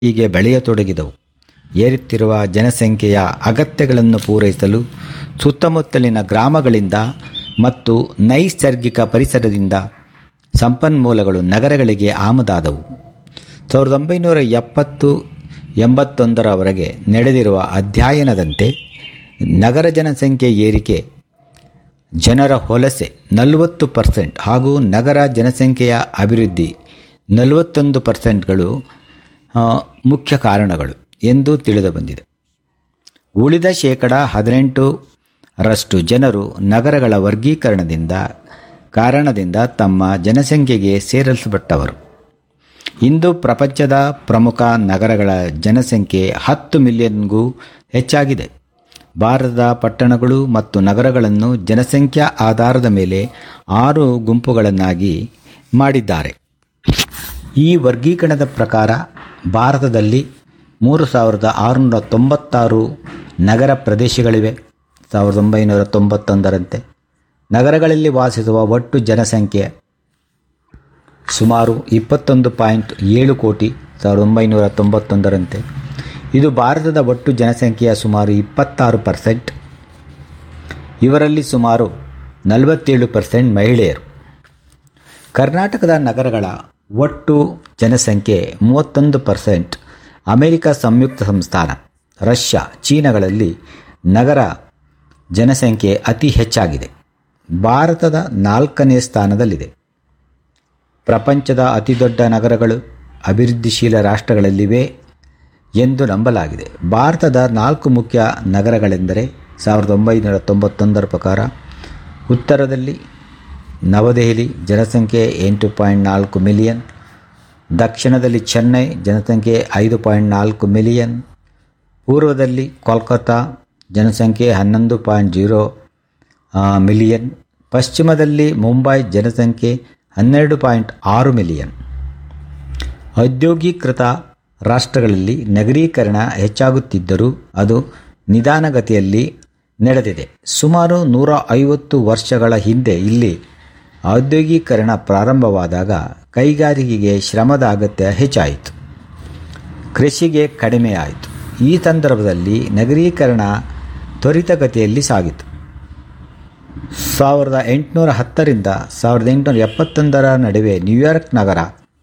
ಹೀಗೆ ಬೆಳೆಯತೊಡಗಿದವು ಏರುತ್ತಿರುವ ಜನಸಂಖ್ಯೆಯ ಅಗತ್ಯಗಳನ್ನು ಪೂರೈಸಲು ಸುತ್ತಮುತ್ತಲಿನ ಗ್ರಾಮಗಳಿಂದ ಮತ್ತು ನೈಸರ್ಗಿಕ ಪರಿಸರದಿಂದ ಸಂಪನ್ಮೂಲಗಳು ನಗರಗಳಿಗೆ ಆಮದಾದವು ಸಾವಿರದ ಒಂಬೈನೂರ ಎಪ್ಪತ್ತು ಎಂಬತ್ತೊಂದರವರೆಗೆ ನಡೆದಿರುವ ಅಧ್ಯಯನದಂತೆ ನಗರ ಜನಸಂಖ್ಯೆ ಏರಿಕೆ ಜನರ ಹೊಲಸೆ ನಲವತ್ತು ಪರ್ಸೆಂಟ್ ಹಾಗೂ ನಗರ ಜನಸಂಖ್ಯೆಯ ಅಭಿವೃದ್ಧಿ ನಲವತ್ತೊಂದು ಪರ್ಸೆಂಟ್ಗಳು ಆ, ಮುಖ್ಯ ಕಾರಣಗಳು ಎಂದು ತಿಳಿದು ಬಂದಿದೆ ಉಳಿದ ಶೇಕಡ ಹದಿನೆಂಟರಷ್ಟು ಜನರು ನಗರಗಳ ವರ್ಗೀಕರಣದಿಂದ ಕಾರಣದಿಂದ ತಮ್ಮ ಜನಸಂಖ್ಯೆಗೆ ಸೇರಿಸಲ್ಪಟ್ಟವರು ಇಂದು ಪ್ರಪಂಚದ ಪ್ರಮುಖ ನಗರಗಳ ಜನಸಂಖ್ಯೆ ಹತ್ತು ಮಿಲಿಯನ್ಗೂ ಹೆಚ್ಚಾಗಿದೆ ಭಾರತದ ಪಟ್ಟಣಗಳು ಮತ್ತು ನಗರಗಳನ್ನು ಜನಸಂಖ್ಯಾ ಆಧಾರದ ಮೇಲೆ ಆರು ಗುಂಪುಗಳನ್ನಾಗಿ ಮಾಡಿದ್ದಾರೆ ಈ ವರ್ಗೀಕರಣದ ಪ್ರಕಾರ ಭಾರತದಲ್ಲಿ ಮೂರು ಸಾವಿರದ ಆರುನೂರ ತೊಂಬತ್ತಾರು ನಗರ ಪ್ರದೇಶಗಳಿವೆ ಸಾವಿರದ ಒಂಬೈನೂರ ತೊಂಬತ್ತೊಂದರಂತೆ ನಗರಗಳಲ್ಲಿ ವಾಸಿಸುವ ಒಟ್ಟು ಜನಸಂಖ್ಯೆ ಸುಮಾರು ಇಪ್ಪತ್ತೊಂದು ಪಾಯಿಂಟ್ ಏಳು ಕೋಟಿ ಸಾವಿರದ ಒಂಬೈನೂರ ತೊಂಬತ್ತೊಂದರಂತೆ ಇದು ಭಾರತದ ಒಟ್ಟು ಜನಸಂಖ್ಯೆಯ ಸುಮಾರು ಇಪ್ಪತ್ತಾರು ಪರ್ಸೆಂಟ್ ಇವರಲ್ಲಿ ಸುಮಾರು ನಲವತ್ತೇಳು ಪರ್ಸೆಂಟ್ ಮಹಿಳೆಯರು ಕರ್ನಾಟಕದ ನಗರಗಳ ಒಟ್ಟು ಜನಸಂಖ್ಯೆ ಮೂವತ್ತೊಂದು ಪರ್ಸೆಂಟ್ ಅಮೆರಿಕ ಸಂಯುಕ್ತ ಸಂಸ್ಥಾನ ರಷ್ಯಾ ಚೀನಾಗಳಲ್ಲಿ ನಗರ ಜನಸಂಖ್ಯೆ ಅತಿ ಹೆಚ್ಚಾಗಿದೆ ಭಾರತದ ನಾಲ್ಕನೇ ಸ್ಥಾನದಲ್ಲಿದೆ ಪ್ರಪಂಚದ ಅತಿದೊಡ್ಡ ನಗರಗಳು ಅಭಿವೃದ್ಧಿಶೀಲ ರಾಷ್ಟ್ರಗಳಲ್ಲಿವೆ ಎಂದು ನಂಬಲಾಗಿದೆ ಭಾರತದ ನಾಲ್ಕು ಮುಖ್ಯ ನಗರಗಳೆಂದರೆ ಸಾವಿರದ ಒಂಬೈನೂರ ತೊಂಬತ್ತೊಂದರ ಪ್ರಕಾರ ಉತ್ತರದಲ್ಲಿ ನವದೆಹಲಿ ಜನಸಂಖ್ಯೆ ಎಂಟು ಪಾಯಿಂಟ್ ನಾಲ್ಕು ಮಿಲಿಯನ್ ದಕ್ಷಿಣದಲ್ಲಿ ಚೆನ್ನೈ ಜನಸಂಖ್ಯೆ ಐದು ಪಾಯಿಂಟ್ ನಾಲ್ಕು ಮಿಲಿಯನ್ ಪೂರ್ವದಲ್ಲಿ ಕೋಲ್ಕತ್ತಾ ಜನಸಂಖ್ಯೆ ಹನ್ನೊಂದು ಪಾಯಿಂಟ್ ಜೀರೋ ಮಿಲಿಯನ್ ಪಶ್ಚಿಮದಲ್ಲಿ ಮುಂಬೈ ಜನಸಂಖ್ಯೆ ಹನ್ನೆರಡು ಪಾಯಿಂಟ್ ಆರು ಮಿಲಿಯನ್ ಔದ್ಯೋಗೀಕೃತ ರಾಷ್ಟ್ರಗಳಲ್ಲಿ ನಗರೀಕರಣ ಹೆಚ್ಚಾಗುತ್ತಿದ್ದರೂ ಅದು ನಿಧಾನಗತಿಯಲ್ಲಿ ನಡೆದಿದೆ ಸುಮಾರು ನೂರ ಐವತ್ತು ವರ್ಷಗಳ ಹಿಂದೆ ಇಲ್ಲಿ ಔದ್ಯೋಗೀಕರಣ ಪ್ರಾರಂಭವಾದಾಗ ಕೈಗಾರಿಕೆಗೆ ಶ್ರಮದ ಅಗತ್ಯ ಹೆಚ್ಚಾಯಿತು ಕೃಷಿಗೆ ಕಡಿಮೆ ಆಯಿತು ಈ ಸಂದರ್ಭದಲ್ಲಿ ನಗರೀಕರಣ ತ್ವರಿತಗತಿಯಲ್ಲಿ ಸಾಗಿತು ಸಾವಿರದ ಎಂಟುನೂರ ಹತ್ತರಿಂದ ಸಾವಿರದ ಎಂಟುನೂರ ಎಪ್ಪತ್ತೊಂದರ ನಡುವೆ ನ್ಯೂಯಾರ್ಕ್ ನಗರ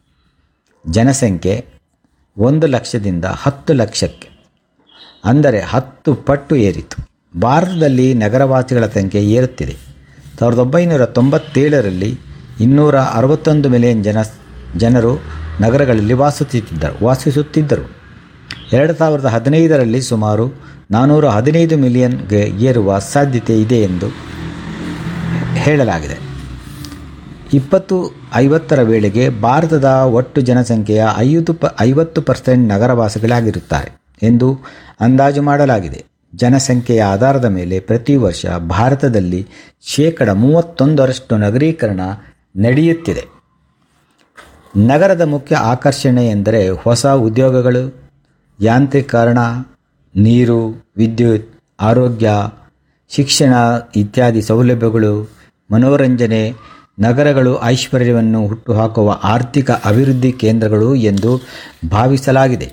ಜನಸಂಖ್ಯೆ ಒಂದು ಲಕ್ಷದಿಂದ ಹತ್ತು ಲಕ್ಷಕ್ಕೆ ಅಂದರೆ ಹತ್ತು ಪಟ್ಟು ಏರಿತು ಭಾರತದಲ್ಲಿ ನಗರವಾಸಿಗಳ ಸಂಖ್ಯೆ ಏರುತ್ತಿದೆ ಸಾವಿರದ ಒಂಬೈನೂರ ತೊಂಬತ್ತೇಳರಲ್ಲಿ ಇನ್ನೂರ ಅರವತ್ತೊಂದು ಮಿಲಿಯನ್ ಜನ ಜನರು ನಗರಗಳಲ್ಲಿ ವಾಸಿಸುತ್ತಿದ್ದರು ವಾಸಿಸುತ್ತಿದ್ದರು ಎರಡು ಸಾವಿರದ ಹದಿನೈದರಲ್ಲಿ ಸುಮಾರು ನಾನ್ನೂರ ಹದಿನೈದು ಮಿಲಿಯನ್ಗೆ ಏರುವ ಸಾಧ್ಯತೆ ಇದೆ ಎಂದು ಹೇಳಲಾಗಿದೆ ಇಪ್ಪತ್ತು ಐವತ್ತರ ವೇಳೆಗೆ ಭಾರತದ ಒಟ್ಟು ಜನಸಂಖ್ಯೆಯ ಐವತ್ತು ಪ ಐವತ್ತು ಪರ್ಸೆಂಟ್ ನಗರವಾಸಿಗಳಾಗಿರುತ್ತಾರೆ ಎಂದು ಅಂದಾಜು ಮಾಡಲಾಗಿದೆ ಜನಸಂಖ್ಯೆಯ ಆಧಾರದ ಮೇಲೆ ಪ್ರತಿ ವರ್ಷ ಭಾರತದಲ್ಲಿ ಶೇಕಡ ಮೂವತ್ತೊಂದರಷ್ಟು ನಗರೀಕರಣ ನಡೆಯುತ್ತಿದೆ ನಗರದ ಮುಖ್ಯ ಆಕರ್ಷಣೆ ಎಂದರೆ ಹೊಸ ಉದ್ಯೋಗಗಳು ಯಾಂತ್ರೀಕರಣ ನೀರು ವಿದ್ಯುತ್ ಆರೋಗ್ಯ ಶಿಕ್ಷಣ ಇತ್ಯಾದಿ ಸೌಲಭ್ಯಗಳು ಮನೋರಂಜನೆ ನಗರಗಳು ಐಶ್ವರ್ಯವನ್ನು ಹುಟ್ಟುಹಾಕುವ ಆರ್ಥಿಕ ಅಭಿವೃದ್ಧಿ ಕೇಂದ್ರಗಳು ಎಂದು ಭಾವಿಸಲಾಗಿದೆ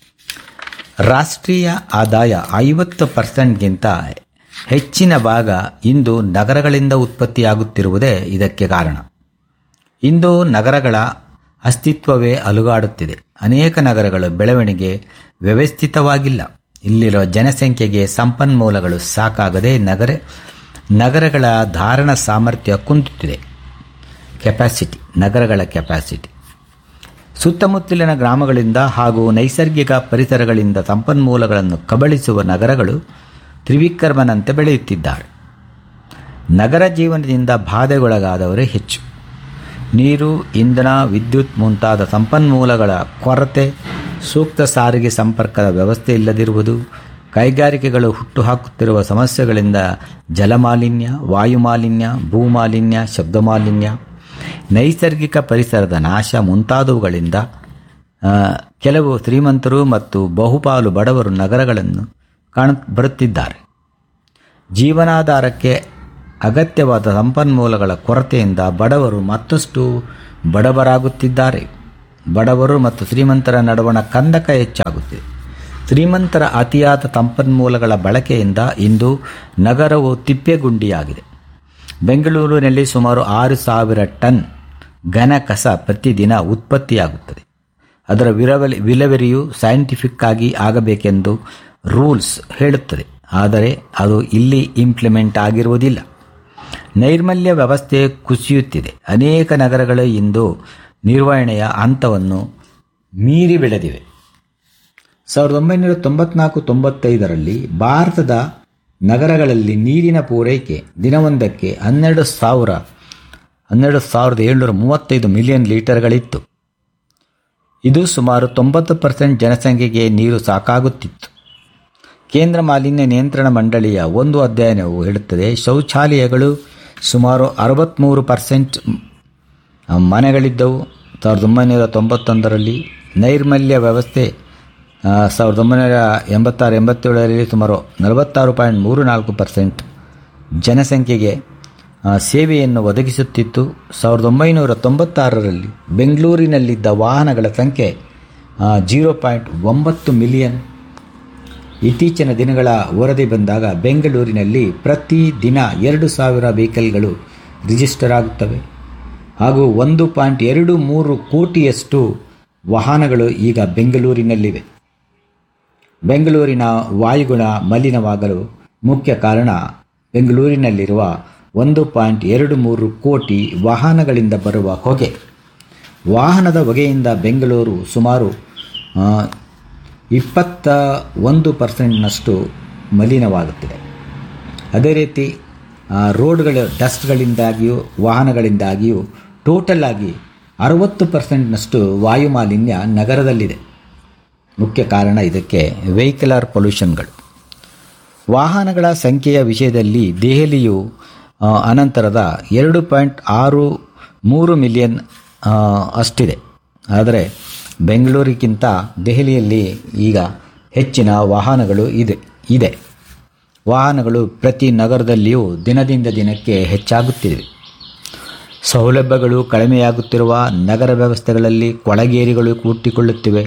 ರಾಷ್ಟ್ರೀಯ ಆದಾಯ ಐವತ್ತು ಪರ್ಸೆಂಟ್ಗಿಂತ ಹೆಚ್ಚಿನ ಭಾಗ ಇಂದು ನಗರಗಳಿಂದ ಉತ್ಪತ್ತಿಯಾಗುತ್ತಿರುವುದೇ ಇದಕ್ಕೆ ಕಾರಣ ಇಂದು ನಗರಗಳ ಅಸ್ತಿತ್ವವೇ ಅಲುಗಾಡುತ್ತಿದೆ ಅನೇಕ ನಗರಗಳ ಬೆಳವಣಿಗೆ ವ್ಯವಸ್ಥಿತವಾಗಿಲ್ಲ ಇಲ್ಲಿರುವ ಜನಸಂಖ್ಯೆಗೆ ಸಂಪನ್ಮೂಲಗಳು ಸಾಕಾಗದೆ ನಗರ ನಗರಗಳ ಧಾರಣ ಸಾಮರ್ಥ್ಯ ಕುಂದುತ್ತಿದೆ ಕೆಪಾಸಿಟಿ ನಗರಗಳ ಕೆಪಾಸಿಟಿ ಸುತ್ತಮುತ್ತಲಿನ ಗ್ರಾಮಗಳಿಂದ ಹಾಗೂ ನೈಸರ್ಗಿಕ ಪರಿಸರಗಳಿಂದ ಸಂಪನ್ಮೂಲಗಳನ್ನು ಕಬಳಿಸುವ ನಗರಗಳು ತ್ರಿವಿಕ್ರಮನಂತೆ ಬೆಳೆಯುತ್ತಿದ್ದಾರೆ ನಗರ ಜೀವನದಿಂದ ಬಾಧೆಗೊಳಗಾದವರೇ ಹೆಚ್ಚು ನೀರು ಇಂಧನ ವಿದ್ಯುತ್ ಮುಂತಾದ ಸಂಪನ್ಮೂಲಗಳ ಕೊರತೆ ಸೂಕ್ತ ಸಾರಿಗೆ ಸಂಪರ್ಕದ ವ್ಯವಸ್ಥೆ ಇಲ್ಲದಿರುವುದು ಕೈಗಾರಿಕೆಗಳು ಹುಟ್ಟುಹಾಕುತ್ತಿರುವ ಸಮಸ್ಯೆಗಳಿಂದ ಜಲಮಾಲಿನ್ಯ ವಾಯುಮಾಲಿನ್ಯ ಭೂಮಾಲಿನ್ಯ ಶಬ್ದ ಮಾಲಿನ್ಯ ನೈಸರ್ಗಿಕ ಪರಿಸರದ ನಾಶ ಮುಂತಾದವುಗಳಿಂದ ಆ, ಕೆಲವು ಶ್ರೀಮಂತರು ಮತ್ತು ಬಹುಪಾಲು ಬಡವರು ನಗರಗಳನ್ನು ಕಾಣ ಬರುತ್ತಿದ್ದಾರೆ ಜೀವನಾಧಾರಕ್ಕೆ ಅಗತ್ಯವಾದ ಸಂಪನ್ಮೂಲಗಳ ಕೊರತೆಯಿಂದ ಬಡವರು ಮತ್ತಷ್ಟು ಬಡವರಾಗುತ್ತಿದ್ದಾರೆ ಬಡವರು ಮತ್ತು ಶ್ರೀಮಂತರ ನಡುವಣ ಕಂದಕ ಹೆಚ್ಚಾಗುತ್ತಿದೆ ಶ್ರೀಮಂತರ ಅತಿಯಾದ ಸಂಪನ್ಮೂಲಗಳ ಬಳಕೆಯಿಂದ ಇಂದು ನಗರವು ತಿಪ್ಪೆಗುಂಡಿಯಾಗಿದೆ ಬೆಂಗಳೂರಿನಲ್ಲಿ ಸುಮಾರು ಆರು ಸಾವಿರ ಟನ್ ಘನ ಕಸ ಪ್ರತಿದಿನ ಉತ್ಪತ್ತಿಯಾಗುತ್ತದೆ ಅದರ ವಿರವಲಿ ವಿಲೇವರಿಯು ಸೈಂಟಿಫಿಕ್ ಆಗಿ ಆಗಬೇಕೆಂದು ರೂಲ್ಸ್ ಹೇಳುತ್ತದೆ ಆದರೆ ಅದು ಇಲ್ಲಿ ಇಂಪ್ಲಿಮೆಂಟ್ ಆಗಿರುವುದಿಲ್ಲ ನೈರ್ಮಲ್ಯ ವ್ಯವಸ್ಥೆ ಕುಸಿಯುತ್ತಿದೆ ಅನೇಕ ನಗರಗಳು ಇಂದು ನಿರ್ವಹಣೆಯ ಹಂತವನ್ನು ಮೀರಿ ಬೆಳೆದಿವೆ ಸಾವಿರದ ಒಂಬೈನೂರ ತೊಂಬತ್ನಾಲ್ಕು ತೊಂಬತ್ತೈದರಲ್ಲಿ ಭಾರತದ ನಗರಗಳಲ್ಲಿ ನೀರಿನ ಪೂರೈಕೆ ದಿನವೊಂದಕ್ಕೆ ಹನ್ನೆರಡು ಸಾವಿರ ಹನ್ನೆರಡು ಸಾವಿರದ ಏಳ್ನೂರ ಮೂವತ್ತೈದು ಮಿಲಿಯನ್ ಲೀಟರ್ಗಳಿತ್ತು ಇದು ಸುಮಾರು ತೊಂಬತ್ತು ಪರ್ಸೆಂಟ್ ಜನಸಂಖ್ಯೆಗೆ ನೀರು ಸಾಕಾಗುತ್ತಿತ್ತು ಕೇಂದ್ರ ಮಾಲಿನ್ಯ ನಿಯಂತ್ರಣ ಮಂಡಳಿಯ ಒಂದು ಅಧ್ಯಯನವು ಹೇಳುತ್ತದೆ ಶೌಚಾಲಯಗಳು ಸುಮಾರು ಅರವತ್ತ್ಮೂರು ಪರ್ಸೆಂಟ್ ಮನೆಗಳಿದ್ದವು ಸಾವಿರದ ಒಂಬೈನೂರ ತೊಂಬತ್ತೊಂದರಲ್ಲಿ ನೈರ್ಮಲ್ಯ ವ್ಯವಸ್ಥೆ ಆ, ಸಾವಿರದ ಒಂಬೈನೂರ ಎಂಬತ್ತಾರು ಎಂಬತ್ತೇಳರಲ್ಲಿ ಸುಮಾರು ನಲವತ್ತಾರು ಪಾಯಿಂಟ್ ಮೂರು ನಾಲ್ಕು ಪರ್ಸೆಂಟ್ ಜನಸಂಖ್ಯೆಗೆ ಆ, ಸೇವೆಯನ್ನು ಒದಗಿಸುತ್ತಿತ್ತು ಸಾವಿರದ ಒಂಬೈನೂರ ತೊಂಬತ್ತಾರರಲ್ಲಿ ಬೆಂಗಳೂರಿನಲ್ಲಿದ್ದ ವಾಹನಗಳ ಸಂಖ್ಯೆ ಜೀರೋ ಪಾಯಿಂಟ್ ಒಂಬತ್ತು ಮಿಲಿಯನ್ ಇತ್ತೀಚಿನ ದಿನಗಳ ವರದಿ ಬಂದಾಗ ಬೆಂಗಳೂರಿನಲ್ಲಿ ಪ್ರತಿ ದಿನ ಎರಡು ಸಾವಿರ ವೆಹಿಕಲ್ಗಳು ರಿಜಿಸ್ಟರ್ ಆಗುತ್ತವೆ ಹಾಗೂ ಒಂದು ಪಾಯಿಂಟ್ ಎರಡು ಮೂರು ಕೋಟಿಯಷ್ಟು ವಾಹನಗಳು ಈಗ ಬೆಂಗಳೂರಿನಲ್ಲಿವೆ ಬೆಂಗಳೂರಿನ ವಾಯುಗುಣ ಮಲಿನವಾಗಲು ಮುಖ್ಯ ಕಾರಣ ಬೆಂಗಳೂರಿನಲ್ಲಿರುವ ಒಂದು ಪಾಯಿಂಟ್ ಎರಡು ಮೂರು ಕೋಟಿ ವಾಹನಗಳಿಂದ ಬರುವ ಹೊಗೆ ವಾಹನದ ಹೊಗೆಯಿಂದ ಬೆಂಗಳೂರು ಸುಮಾರು ಆ, ಇಪ್ಪತ್ತ ಒಂದು ಪರ್ಸೆಂಟ್ನಷ್ಟು ಮಲಿನವಾಗುತ್ತಿದೆ ಅದೇ ರೀತಿ ಆ, ರೋಡ್ಗಳ ಡಸ್ಟ್ಗಳಿಂದಾಗಿಯೂ ವಾಹನಗಳಿಂದಾಗಿಯೂ ಟೋಟಲ್ ಆಗಿ ಅರವತ್ತು ಪರ್ಸೆಂಟ್ನಷ್ಟು ವಾಯು ಮಾಲಿನ್ಯ ನಗರದಲ್ಲಿದೆ ಮುಖ್ಯ ಕಾರಣ ಇದಕ್ಕೆ ವೆಹಿಕಲರ್ ಪೊಲ್ಯೂಷನ್ಗಳು ವಾಹನಗಳ ಸಂಖ್ಯೆಯ ವಿಷಯದಲ್ಲಿ ದೆಹಲಿಯು ಆ, ಅನಂತರದ ಎರಡು ಪಾಯಿಂಟ್ ಆರು ಮೂರು ಮಿಲಿಯನ್ ಆ, ಅಷ್ಟಿದೆ ಆದರೆ ಬೆಂಗಳೂರಿಗಿಂತ ದೆಹಲಿಯಲ್ಲಿ ಈಗ ಹೆಚ್ಚಿನ ವಾಹನಗಳು ಇದೆ ಇದೆ ವಾಹನಗಳು ಪ್ರತಿ ನಗರದಲ್ಲಿಯೂ ದಿನದಿಂದ ದಿನಕ್ಕೆ ಹೆಚ್ಚಾಗುತ್ತಿವೆ ಸೌಲಭ್ಯಗಳು ಕಡಿಮೆಯಾಗುತ್ತಿರುವ ನಗರ ವ್ಯವಸ್ಥೆಗಳಲ್ಲಿ ಕೊಳಗೇರಿಗಳು ಹುಟ್ಟಿಕೊಳ್ಳುತ್ತಿವೆ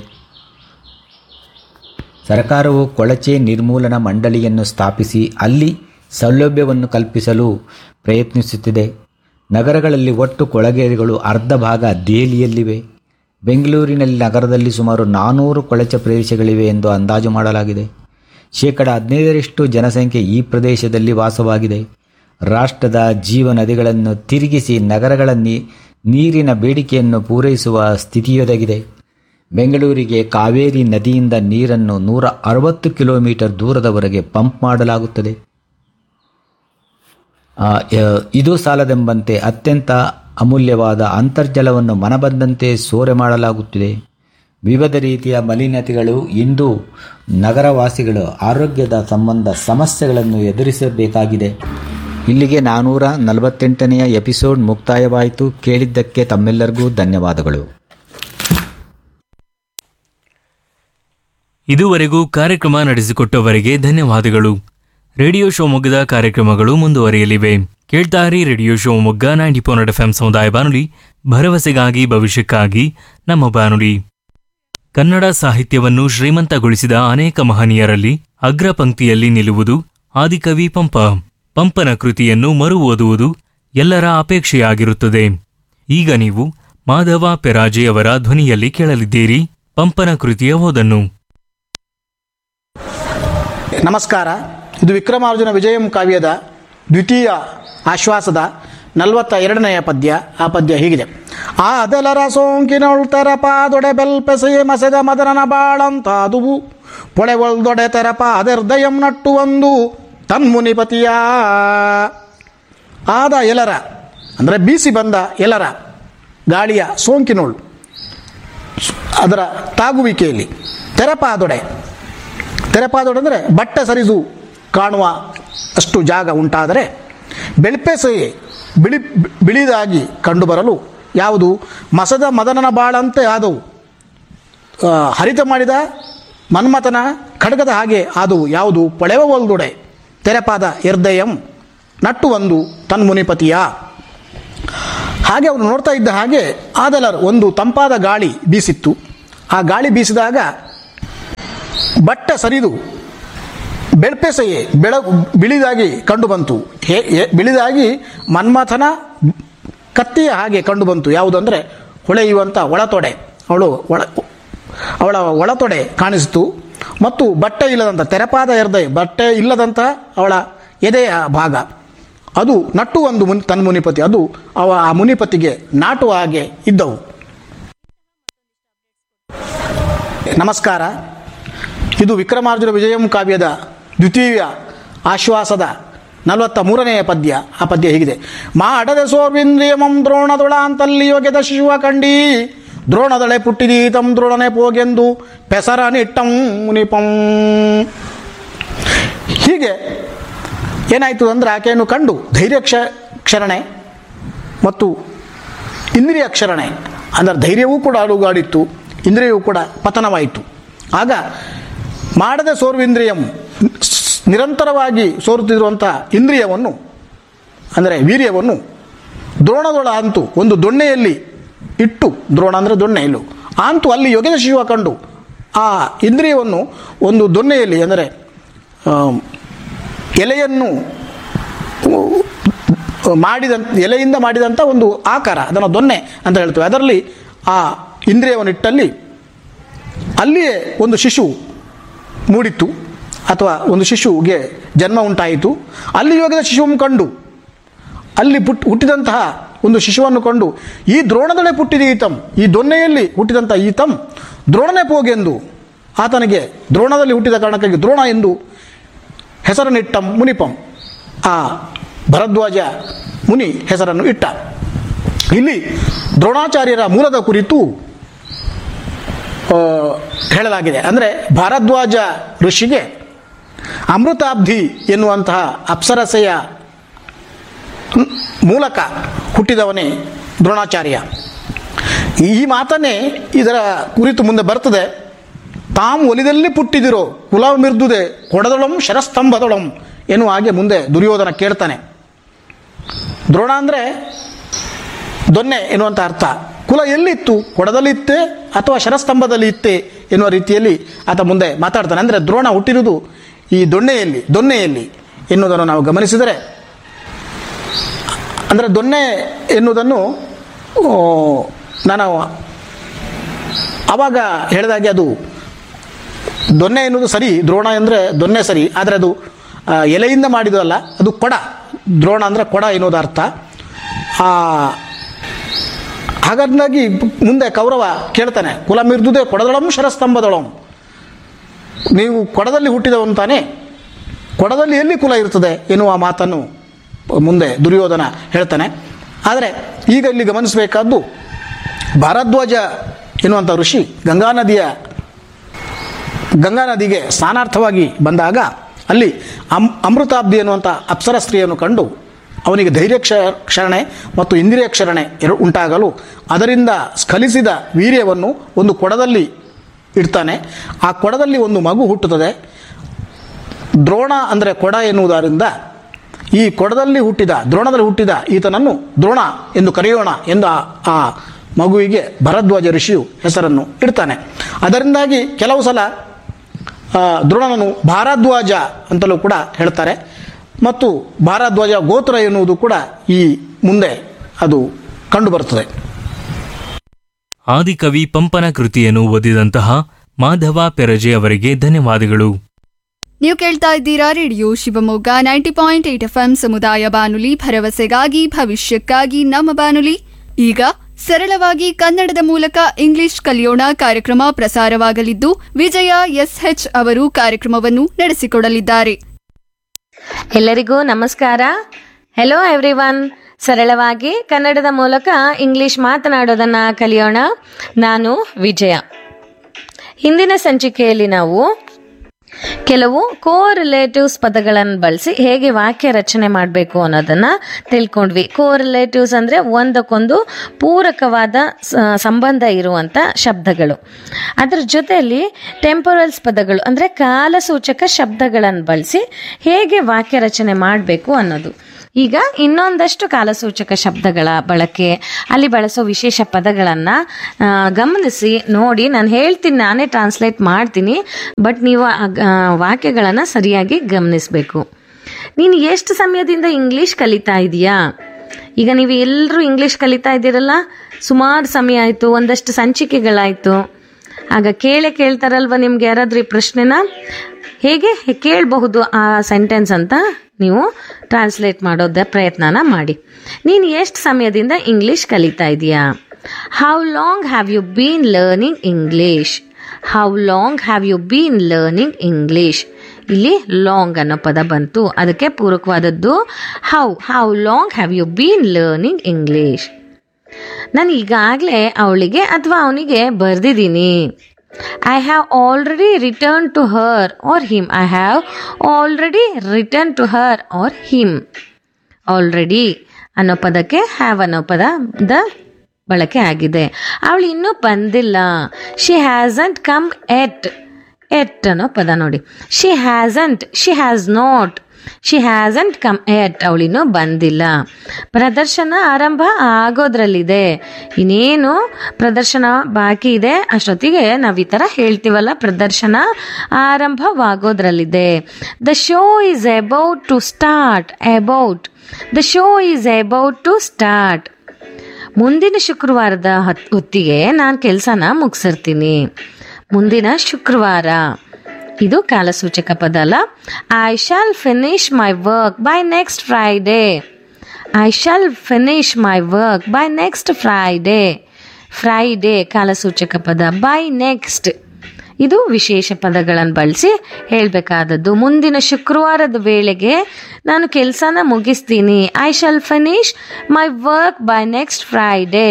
ಸರ್ಕಾರವು ಕೊಳಚೆ ನಿರ್ಮೂಲನಾ ಮಂಡಳಿಯನ್ನು ಸ್ಥಾಪಿಸಿ ಅಲ್ಲಿ ಸೌಲಭ್ಯವನ್ನು ಕಲ್ಪಿಸಲು ಪ್ರಯತ್ನಿಸುತ್ತಿದೆ ನಗರಗಳಲ್ಲಿ ಒಟ್ಟು ಕೊಳಗೇರಿಗಳು ಅರ್ಧ ಭಾಗ ದೆಹಲಿಯಲ್ಲಿವೆ ಬೆಂಗಳೂರಿನಲ್ಲಿ ನಗರದಲ್ಲಿ ಸುಮಾರು ನಾನ್ನೂರು ಕೊಳಚೆ ಪ್ರದೇಶಗಳಿವೆ ಎಂದು ಅಂದಾಜು ಮಾಡಲಾಗಿದೆ ಶೇಕಡ ಹದಿನೈದರಷ್ಟು ಜನಸಂಖ್ಯೆ ಈ ಪ್ರದೇಶದಲ್ಲಿ ವಾಸವಾಗಿದೆ ರಾಷ್ಟ್ರದ ಜೀವ ನದಿಗಳನ್ನು ತಿರುಗಿಸಿ ನಗರಗಳ ನೀ- ನೀರಿನ ಬೇಡಿಕೆಯನ್ನು ಪೂರೈಸುವ ಸ್ಥಿತಿಯೊದಗಿದೆ ಬೆಂಗಳೂರಿಗೆ ಕಾವೇರಿ ನದಿಯಿಂದ ನೀರನ್ನು ನೂರ ಅರವತ್ತು ಕಿಲೋಮೀಟರ್ ದೂರದವರೆಗೆ ಪಂಪ್ ಮಾಡಲಾಗುತ್ತದೆ ಆ, ಯ- ಇದು ಸಾಲದೆಂಬಂತೆ ಅತ್ಯಂತ ಅಮೂಲ್ಯವಾದ ಅಂತರ್ಜಲವನ್ನು ಮನಬಂದಂತೆ ಸೋರೆ ಮಾಡಲಾಗುತ್ತಿದೆ ವಿವಿಧ ರೀತಿಯ ಮಲಿನತೆಗಳು ಇಂದು ನಗರವಾಸಿಗಳು ಆರೋಗ್ಯದ ಸಂಬಂಧ ಸಮಸ್ಯೆಗಳನ್ನು ಎದುರಿಸಬೇಕಾಗಿದೆ ಇಲ್ಲಿಗೆ ನಾನೂರ ನಲವತ್ತೆಂಟನೆಯ ಎಪಿಸೋಡ್ ಮುಕ್ತಾಯವಾಯಿತು ಕೇಳಿದ್ದಕ್ಕೆ ತಮ್ಮೆಲ್ಲರಿಗೂ ಧನ್ಯವಾದಗಳು ಇದುವರೆಗೂ ಕಾರ್ಯಕ್ರಮ ನಡೆಸಿಕೊಟ್ಟವರಿಗೆ ಧನ್ಯವಾದಗಳು ರೇಡಿಯೋ ಶಿವಮೊಗ್ಗದ ಕಾರ್ಯಕ್ರಮಗಳು ಮುಂದುವರಿಯಲಿವೆ ಕೇಳ್ತಾರಿ radio Shivamogga ninety point F ಸಮುದಾಯ ಬಾನುಲಿ ಭರವಸೆಗಾಗಿ ಭವಿಷ್ಯಕ್ಕಾಗಿ ನಮ್ಮ ಬಾನುಲಿ ಕನ್ನಡ ಸಾಹಿತ್ಯವನ್ನು ಶ್ರೀಮಂತಗೊಳಿಸಿದ ಅನೇಕ ಮಹನೀಯರಲ್ಲಿ ಅಗ್ರ ಪಂಕ್ತಿಯಲ್ಲಿ ನಿಲ್ಲುವುದು ಆದಿಕವಿ ಪಂಪ ಪಂಪನ ಕೃತಿಯನ್ನು ಮರು ಓದುವುದು ಎಲ್ಲರ ಅಪೇಕ್ಷೆಯಾಗಿರುತ್ತದೆ ಈಗ ನೀವು ಮಾಧವ ಪೆರಾಜೆಯವರ ಧ್ವನಿಯಲ್ಲಿ ಕೇಳಲಿದ್ದೀರಿ ಪಂಪನ ಕೃತಿಯ ಓದನ್ನು ನಮಸ್ಕಾರ ಇದು ವಿಕ್ರಮಾರ್ಜುನ ವಿಜಯಂ ಕಾವ್ಯದ ದ್ವಿತೀಯ ಆಶ್ವಾಸದ ನಲವತ್ತ ಎರಡನೆಯ ಪದ್ಯ ಆ ಪದ್ಯ ಹೀಗಿದೆ ಆ ಅದಲರ ಸೋಂಕಿನೊಳ್ತರ ಪಾದೊಡೆ ಬೆಲ್ಪೆಸೆಯೇ ಮಸೆದ ಮದನನ ಬಾಳಂತಾದುವು ಪೊಳೆವೊಳ್ದೊಡೆ ತೆರಪ ಅದರ್ದಯಂ ನಟ್ಟು ಒಂದು ತನ್ಮುನಿಪತಿಯ ಆದ ಎಲರ ಅಂದರೆ ಬೀಸಿ ಬಂದ ಎಲರ ಗಾಳಿಯ ಸೋಂಕಿನೋಳು ಅದರ ತಾಗುವಿಕೆಯಲ್ಲಿ ತೆರಪಾದೊಡೆ ತೆರೆಪಾದೊಡೆ ಅಂದರೆ ಬಟ್ಟೆ ಸರಿದು ಕಾಣುವ ಅಷ್ಟು ಜಾಗ ಉಂಟಾದರೆ ಬೆಳ್ಪೆಸೆಯೇ ಬಿಳಿ ಬಿಳಿದಾಗಿ ಕಂಡುಬರಲು ಯಾವುದು ಮಸದ ಮದನನ ಬಾಳಂತೆ ಆದವು ಆ, ಹರಿತ ಮಾಡಿದ ಮನ್ಮಥನ ಖಡ್ಗದ ಹಾಗೆ ಆದವು ಯಾವುದು ಪೊಳೆವ ಒಲ್ದೊಡೆ ತೆರೆಪಾದ ಎರ್ದಯಂ ನಟ್ಟು ಒಂದು ತನ್ಮುನಿಪತಿಯ ಹಾಗೆ ಅವನು ನೋಡ್ತಾ ಇದ್ದ ಹಾಗೆ ಆದಲರ್ ಒಂದು ತಂಪಾದ ಗಾಳಿ ಬೀಸಿತ್ತು ಆ ಗಾಳಿ ಬೀಸಿದಾಗ ಬಟ್ಟೆ ಸರಿದು ಬೆಳ್ಪೆಸೆಯೇ ಬೆಳ ಬಿಳಿದಾಗಿ ಕಂಡು ಬಂತು ಹೇ ಹೇ- ಬಿಳಿದಾಗಿ ಮನ್ಮಥನ ಕತ್ತಿಯ ಹಾಗೆ ಕಂಡು ಬಂತು ಯಾವುದಂದರೆ ಹೊಳೆಯುವಂಥ ಒಳತೊಡೆ ಅವಳು ಒಳ ಅವಳ ಒಳತೊಡೆ ಕಾಣಿಸಿತು ಮತ್ತು ಬಟ್ಟೆ ಇಲ್ಲದಂಥ ತೆರಪಾದ ಎರ್ದೆ ಬಟ್ಟೆ ಇಲ್ಲದಂಥ ಅವಳ ಎದೆಯ ಭಾಗ ಅದು ನಟ್ಟು ಒಂದು ಮುನ್ ತನ್ನ ಮುನಿಪತಿ ಅದು ಅವ ಆ ಮುನಿಪತಿಗೆ ನಾಟುವ ಹಾಗೆ ಇದ್ದವು ನಮಸ್ಕಾರ ಇದು ವಿಕ್ರಮಾರ್ಜುನ ವಿಜಯಂ ಕಾವ್ಯದ ದ್ವಿತೀಯ ಆಶ್ವಾಸದ ನಲವತ್ತ ಮೂರನೆಯ ಪದ್ಯ ಆ ಪದ್ಯ ಹೀಗಿದೆ ಮಾಡದ ಸೋರ್ವಿಂದ್ರಿಯಮಂ ದ್ರೋಣದೊಳ ಅಂತಲ್ಲಿ ಯೋಗ್ಯದ ಶಿಶುವ ಕಂಡಿ ದ್ರೋಣದಳೆ ಪುಟ್ಟಿದೀತಂ ದ್ರೋಣನೆ ಪೋಗೆಂದು ಪೆಸರ ನಿಟ್ಟಂ ಮುನಿಪಂ ಹೀಗೆ ಏನಾಯಿತು ಅಂದರೆ ಆಕೆಯನ್ನು ಕಂಡು ಧೈರ್ಯ ಕ್ಷ ಕ್ಷರಣೆ ಮತ್ತು ಇಂದ್ರಿಯ ಕ್ಷರಣೆ ಅಂದರೆ ಧೈರ್ಯವೂ ಕೂಡ ಅಲುಗಾಡಿತ್ತು ಇಂದ್ರಿಯವೂ ಕೂಡ ಪತನವಾಯಿತು ಆಗ ಮಾಡದ ಸೋರ್ವಿಂದ್ರಿಯಂ ಸ್- ನಿರಂತರವಾಗಿ ಸೋರುತ್ತಿರುವಂಥ ಇಂದ್ರಿಯವನ್ನು ಅಂದರೆ ವೀರ್ಯವನ್ನು ದ್ರೋಣದೊಳ ಅಂತು ಒಂದು ದೊಣ್ಣೆಯಲ್ಲಿ ಇಟ್ಟು ದ್ರೋಣ ಅಂದರೆ ದೊಣ್ಣೆ ಇಲ್ಲು ಅಂತೂ ಅಲ್ಲಿ ಯೋಗದ ಶಿವ ಕಂಡು ಆ ಇಂದ್ರಿಯವನ್ನು ಒಂದು ದೊಣ್ಣೆಯಲ್ಲಿ ಅಂದರೆ ಆಮ್, ಎಲೆಯನ್ನು ಮಾಡಿದಂಥ ಎಲೆಯಿಂದ ಮಾಡಿದಂಥ ಒಂದು ಆಕಾರ ಅದನ್ನು ದೊನ್ನೆ ಅಂತ ಹೇಳ್ತೇವೆ ಅದರಲ್ಲಿ ಆ ಇಂದ್ರಿಯವನ್ನಿಟ್ಟಲ್ಲಿ ಅಲ್ಲಿಯೇ ಒಂದು ಶಿಶು ಮೂಡಿತ್ತು ಅಥವಾ ಒಂದು ಶಿಶುವಿಗೆ ಜನ್ಮ ಉಂಟಾಯಿತು ಅಲ್ಲಿ ಯೋಗದ ಶಿಶುವನ್ನು ಕಂಡು ಅಲ್ಲಿ ಪುಟ್ ಹುಟ್ಟಿದಂತಹ ಒಂದು ಶಿಶುವನ್ನು ಕಂಡು ಈ ದ್ರೋಣದೊಳೆ ಪುಟ್ಟಿದ ಈತಂ ಈ ದೊನ್ನೆಯಲ್ಲಿ ಹುಟ್ಟಿದಂಥ ಈತಂ ದ್ರೋಣನೆ ಪೋಗೆಂದು ಆತನಿಗೆ ದ್ರೋಣದಲ್ಲಿ ಹುಟ್ಟಿದ ಕಾರಣಕ್ಕಾಗಿ ದ್ರೋಣ ಎಂದು ಹೆಸರನ್ನಿಟ್ಟಂ ಮುನಿಪಂ ಆ ಭರದ್ವಾಜ ಮುನಿ ಹೆಸರನ್ನು ಇಟ್ಟ ಇಲ್ಲಿ ದ್ರೋಣಾಚಾರ್ಯರ ಮೂಲದ ಕುರಿತು ಆ, ಹೇಳಲಾಗಿದೆ ಅಂದರೆ ಭಾರದ್ವಾಜ ಋಷಿಗೆ ಅಮೃತಾಬ್ಧಿ ಎನ್ನುವಂತಹ ಅಪ್ಸರಸೆಯ ಮ್- ಮೂಲಕ ಹುಟ್ಟಿದವನೇ ದ್ರೋಣಾಚಾರ್ಯ ಈ ಮಾತನ್ನೇ ಇದರ ಕುರಿತು ಮುಂದೆ ಬರ್ತದೆ ತಾವು ಒಲಿದಲ್ಲಿ ಪುಟ್ಟಿದಿರೋ ಕುಲ ಮಿರ್ದುದೆ ಕೊಡದೊಳಂ ಶರಸ್ತಂಭದೊಳಂ ಎನ್ನುವ ಹಾಗೆ ಮುಂದೆ ದುರ್ಯೋಧನ ಕೇಳ್ತಾನೆ ದ್ರೋಣ ಅಂದರೆ ದೊನ್ನೆ ಎನ್ನುವಂಥ ಅರ್ಥ ಕುಲ ಎಲ್ಲಿತ್ತು ಕೊಡದಲ್ಲಿತ್ತೆ ಅಥವಾ ಶರಸ್ತಂಭದಲ್ಲಿ ಇತ್ತೆ ಎನ್ನುವ ರೀತಿಯಲ್ಲಿ ಆತ ಮುಂದೆ ಮಾತಾಡ್ತಾನೆ ಅಂದರೆ ದ್ರೋಣ ಹುಟ್ಟಿರುವುದು ಈ ದೊಣ್ಣೆಯಲ್ಲಿ ದೊನ್ನೆಯಲ್ಲಿ ಎನ್ನುವುದನ್ನು ನಾವು ಗಮನಿಸಿದರೆ ಅಂದರೆ ದೊನ್ನೆ ಎನ್ನುವುದನ್ನು ಆ, ನಾನು ಆವಾಗ ಹೇಳಿದಾಗೆ ಅದು ದೊನ್ನೆ ಎನ್ನುವುದು ಸರಿ ದ್ರೋಣ ಅಂದರೆ ದೊನ್ನೆ ಸರಿ ಆದರೆ ಅದು ಆ, ಎಲೆಯಿಂದ ಮಾಡಿದಲ್ಲ ಅದು ಕೊಡ ದ್ರೋಣ ಅಂದರೆ ಕೊಡ ಎನ್ನುವುದು ಅರ್ಥ ಆ, ಹಾಗಾಗಿ ಮುಂದೆ ಕೌರವ ಕೇಳ್ತಾನೆ ಕುಲ ಮಿರ್ದುದೇ ಕೊಡದೊಳಂ ಶರಸ್ತಂಭದೊಳಂ ನೀವು ಕೊಡದಲ್ಲಿ ಹುಟ್ಟಿದವನು ತಾನೇ ಕೊಡದಲ್ಲಿ ಎಲ್ಲಿ ಕುಲ ಇರ್ತದೆ ಎನ್ನುವ ಮಾತನ್ನು ಮುಂದೆ ದುರ್ಯೋಧನ ಹೇಳ್ತಾನೆ ಆದರೆ ಈಗ ಇಲ್ಲಿ ಗಮನಿಸಬೇಕಾದ್ದು ಭಾರದ್ವಾಜ ಎನ್ನುವಂಥ ಋಷಿ ಗಂಗಾ ನದಿಯ ಗಂಗಾ ನದಿಗೆ ಸ್ನಾನಾರ್ಥವಾಗಿ ಬಂದಾಗ ಅಲ್ಲಿ ಅಮ್ ಅಮೃತಾಬ್ಧಿ ಎನ್ನುವಂಥ ಅಪ್ಸರ ಸ್ತ್ರೀಯನ್ನು ಕಂಡು ಅವನಿಗೆ ಧೈರ್ಯ ಕ್ಷ ಕ್ಷರಣೆ ಮತ್ತು ಇಂದ್ರಿಯ ಕ್ಷರಣೆ ಎರಡು ಉಂಟಾಗಲು ಅದರಿಂದ ಸ್ಖಲಿಸಿದ ವೀರ್ಯವನ್ನು ಒಂದು ಕೊಡದಲ್ಲಿ ಇಡ್ತಾನೆ ಆ ಕೊಡದಲ್ಲಿ ಒಂದು ಮಗು ಹುಟ್ಟುತ್ತದೆ ದ್ರೋಣ ಅಂದರೆ ಕೊಡ ಎನ್ನುವುದರಿಂದ ಈ ಕೊಡದಲ್ಲಿ ಹುಟ್ಟಿದ ದ್ರೋಣದಲ್ಲಿ ಹುಟ್ಟಿದ ಈತನನ್ನು ದ್ರೋಣ ಎಂದು ಕರೆಯೋಣ ಎಂದು ಆ- ಆ ಮಗುವಿಗೆ ಭರದ್ವಾಜ ಋಷಿಯು ಹೆಸರನ್ನು ಇಡ್ತಾನೆ ಅದರಿಂದಾಗಿ ಕೆಲವು ಸಲ ಆ, ದ್ರೋಣನನ್ನು ಭಾರದ್ವಾಜ ಅಂತಲೂ ಕೂಡ ಹೇಳ್ತಾರೆ ಮತ್ತು ಭಾರದ್ವಾಜ ಗೋತ್ರ ಎನ್ನುವುದು ಕೂಡ ಈ ಮುಂದೆ ಅದು ಕಂಡುಬರುತ್ತದೆ ಆದಿಕವಿ ಪಂಪನ ಕೃತಿಯನ್ನು ಓದಿದಂತಹ ಮಾಧವ ಪೆರಜೆ ಅವರಿಗೆ ಧನ್ಯವಾದಗಳು ನೀವು ಕೇಳ್ತಾ ಇದ್ದೀರಾ radio Shivamogga ninety point eight F M ಸಮುದಾಯ ಬಾನುಲಿ ಭರವಸೆಗಾಗಿ ಭವಿಷ್ಯಕ್ಕಾಗಿ ನಮ್ಮ ಬಾನುಲಿ ಈಗ ಸರಳವಾಗಿ ಕನ್ನಡದ ಮೂಲಕ ಇಂಗ್ಲಿಷ್ ಕಲಿಯೋಣ ಕಾರ್ಯಕ್ರಮ ಪ್ರಸಾರವಾಗಲಿದ್ದು ವಿಜಯ ಎಸ್ಎಚ್ ಅವರು ಕಾರ್ಯಕ್ರಮವನ್ನು ನಡೆಸಿಕೊಡಲಿದ್ದಾರೆ ಎಲ್ಲರಿಗೂ ನಮಸ್ಕಾರ ಹೆಲೋ ಎವ್ರಿವನ್ ಸರಳವಾಗಿ ಕನ್ನಡದ ಮೂಲಕ ಇಂಗ್ಲಿಷ್ ಮಾತನಾಡೋದನ್ನ ಕಲಿಯೋಣ ನಾನು ವಿಜಯ ಹಿಂದಿನ ಸಂಚಿಕೆಯಲ್ಲಿ ನಾವು ಕೆಲವು ಕೋ ರಿಲೇಟಿವ್ಸ್ ಪದಗಳನ್ನು ಬಳಸಿ ಹೇಗೆ ವಾಕ್ಯ ರಚನೆ ಮಾಡಬೇಕು ಅನ್ನೋದನ್ನ ತಿಳ್ಕೊಂಡ್ವಿ ಕೋ ರಿಲೇಟಿವ್ಸ್ ಅಂದರೆ ಒಂದಕ್ಕೊಂದು ಪೂರಕವಾದ ಸ- ಸಂಬಂಧ ಇರುವಂಥ ಶಬ್ದಗಳು ಅದರ ಜೊತೆಯಲ್ಲಿ ಟೆಂಪರಲ್ಸ್ ಪದಗಳು ಅಂದರೆ ಕಾಲಸೂಚಕ ಶಬ್ದಗಳನ್ನು ಬಳಸಿ ಹೇಗೆ ವಾಕ್ಯ ರಚನೆ ಮಾಡಬೇಕು ಅನ್ನೋದು ಈಗ ಇನ್ನೊಂದಷ್ಟು ಕಾಲಸೂಚಕ ಶಬ್ದಗಳ ಬಳಕೆ ಅಲ್ಲಿ ಬಳಸೋ ವಿಶೇಷ ಪದಗಳನ್ನು ಗಮನಿಸಿ ನೋಡಿ ನಾನು ಹೇಳ್ತೀನಿ ನಾನೇ ಟ್ರಾನ್ಸ್ಲೇಟ್ ಮಾಡ್ತೀನಿ ಬಟ್ ನೀವು ವಾಕ್ಯಗಳನ್ನು ಸರಿಯಾಗಿ ಗಮನಿಸಬೇಕು ನೀನು ಎಷ್ಟು ಸಮಯದಿಂದ ಇಂಗ್ಲೀಷ್ ಕಲಿತಾ ಇದೀಯಾ ಈಗ ನೀವು ಎಲ್ಲರೂ ಇಂಗ್ಲೀಷ್ ಕಲಿತಾ ಇದ್ದೀರಲ್ಲ ಸುಮಾರು ಸಮಯ ಆಯಿತು ಒಂದಷ್ಟು ಸಂಚಿಕೆಗಳಾಯಿತು ಆಗ ಕೇಳೇ ಕೇಳ್ತಾರಲ್ವ ನಿಮ್ಗೆ ಯಾರಾದ್ರೂ ಈ ಪ್ರಶ್ನೆನ ಹೇಗೆ ಕೇಳಬಹುದು ಆ ಸೆಂಟೆನ್ಸ್ ಅಂತ ನೀವು ಟ್ರಾನ್ಸ್ಲೇಟ್ ಮಾಡೋದ ಪ್ರಯತ್ನನ ಮಾಡಿ ನೀನು ಎಷ್ಟು ಸಮಯದಿಂದ ಇಂಗ್ಲೀಷ್ ಕಲಿತಾ ಇದೀಯಾ how long have you been learning English how long have you been learning English ಇಲ್ಲಿ ಲಾಂಗ್ ಅನ್ನೋ ಪದ ಬಂತು ಅದಕ್ಕೆ ಪೂರಕವಾದದ್ದು how how long have you been learning English ನಾನು ಈಗಾಗಲೇ ಅವಳಿಗೆ ಅಥವಾ ಅವನಿಗೆ ಬರೆದಿದ್ದೀನಿ I have already written to her or him I have already written to her or him already ಅನ್ನೋ ಪದಕ್ಕೆ ಹ್ಯಾವ್ ಅನ್ನೋ ಪದದ ಬಳಕೆ ಆಗಿದೆ ಅವಳು ಇನ್ನೂ ಬಂದಿಲ್ಲ she hasn't come yet yet ಅನ್ನೋ ಪದ ನೋಡಿ she hasn't she has not she hasn't come yet ಅವಳಿನ್ನೂ ಬಂದಿಲ್ಲ ಪ್ರದರ್ಶನ ಆರಂಭ ಆಗೋದ್ರಲ್ಲಿದೆ ಇನ್ನೇನು ಪ್ರದರ್ಶನ ಬಾಕಿ ಇದೆ ಅಷ್ಟೊತ್ತಿಗೆ ನಾವು ಈ ಥರ ಹೇಳ್ತೀವಲ್ಲ ಪ್ರದರ್ಶನ ಆರಂಭವಾಗೋದ್ರಲ್ಲಿದೆ the show is about to start about the show is about to start ಮುಂದಿನ ಶುಕ್ರವಾರದ ಹೊತ್ ಹೊತ್ತಿಗೆ ನಾನು ಕೆಲಸನ ಮುಗಿಸಿರ್ತೀನಿ ಮುಂದಿನ ಶುಕ್ರವಾರ ಇದು ಕಾಲಸೂಚಕ ಪದ ಅಲ್ಲ I shall finish my work by next Friday I shall finish my work by next Friday Friday ಕಾಲಸೂಚಕ ಪದ ಬೈ ನೆಕ್ಸ್ಟ್ ಇದು ವಿಶೇಷ ಪದಗಳನ್ನು ಬಳಸಿ ಹೇಳಬೇಕಾದದ್ದು ಮುಂದಿನ ಶುಕ್ರವಾರದ ವೇಳೆಗೆ ನಾನು ಕೆಲಸನ ಮುಗಿಸ್ತೀನಿ I shall finish my work by next Friday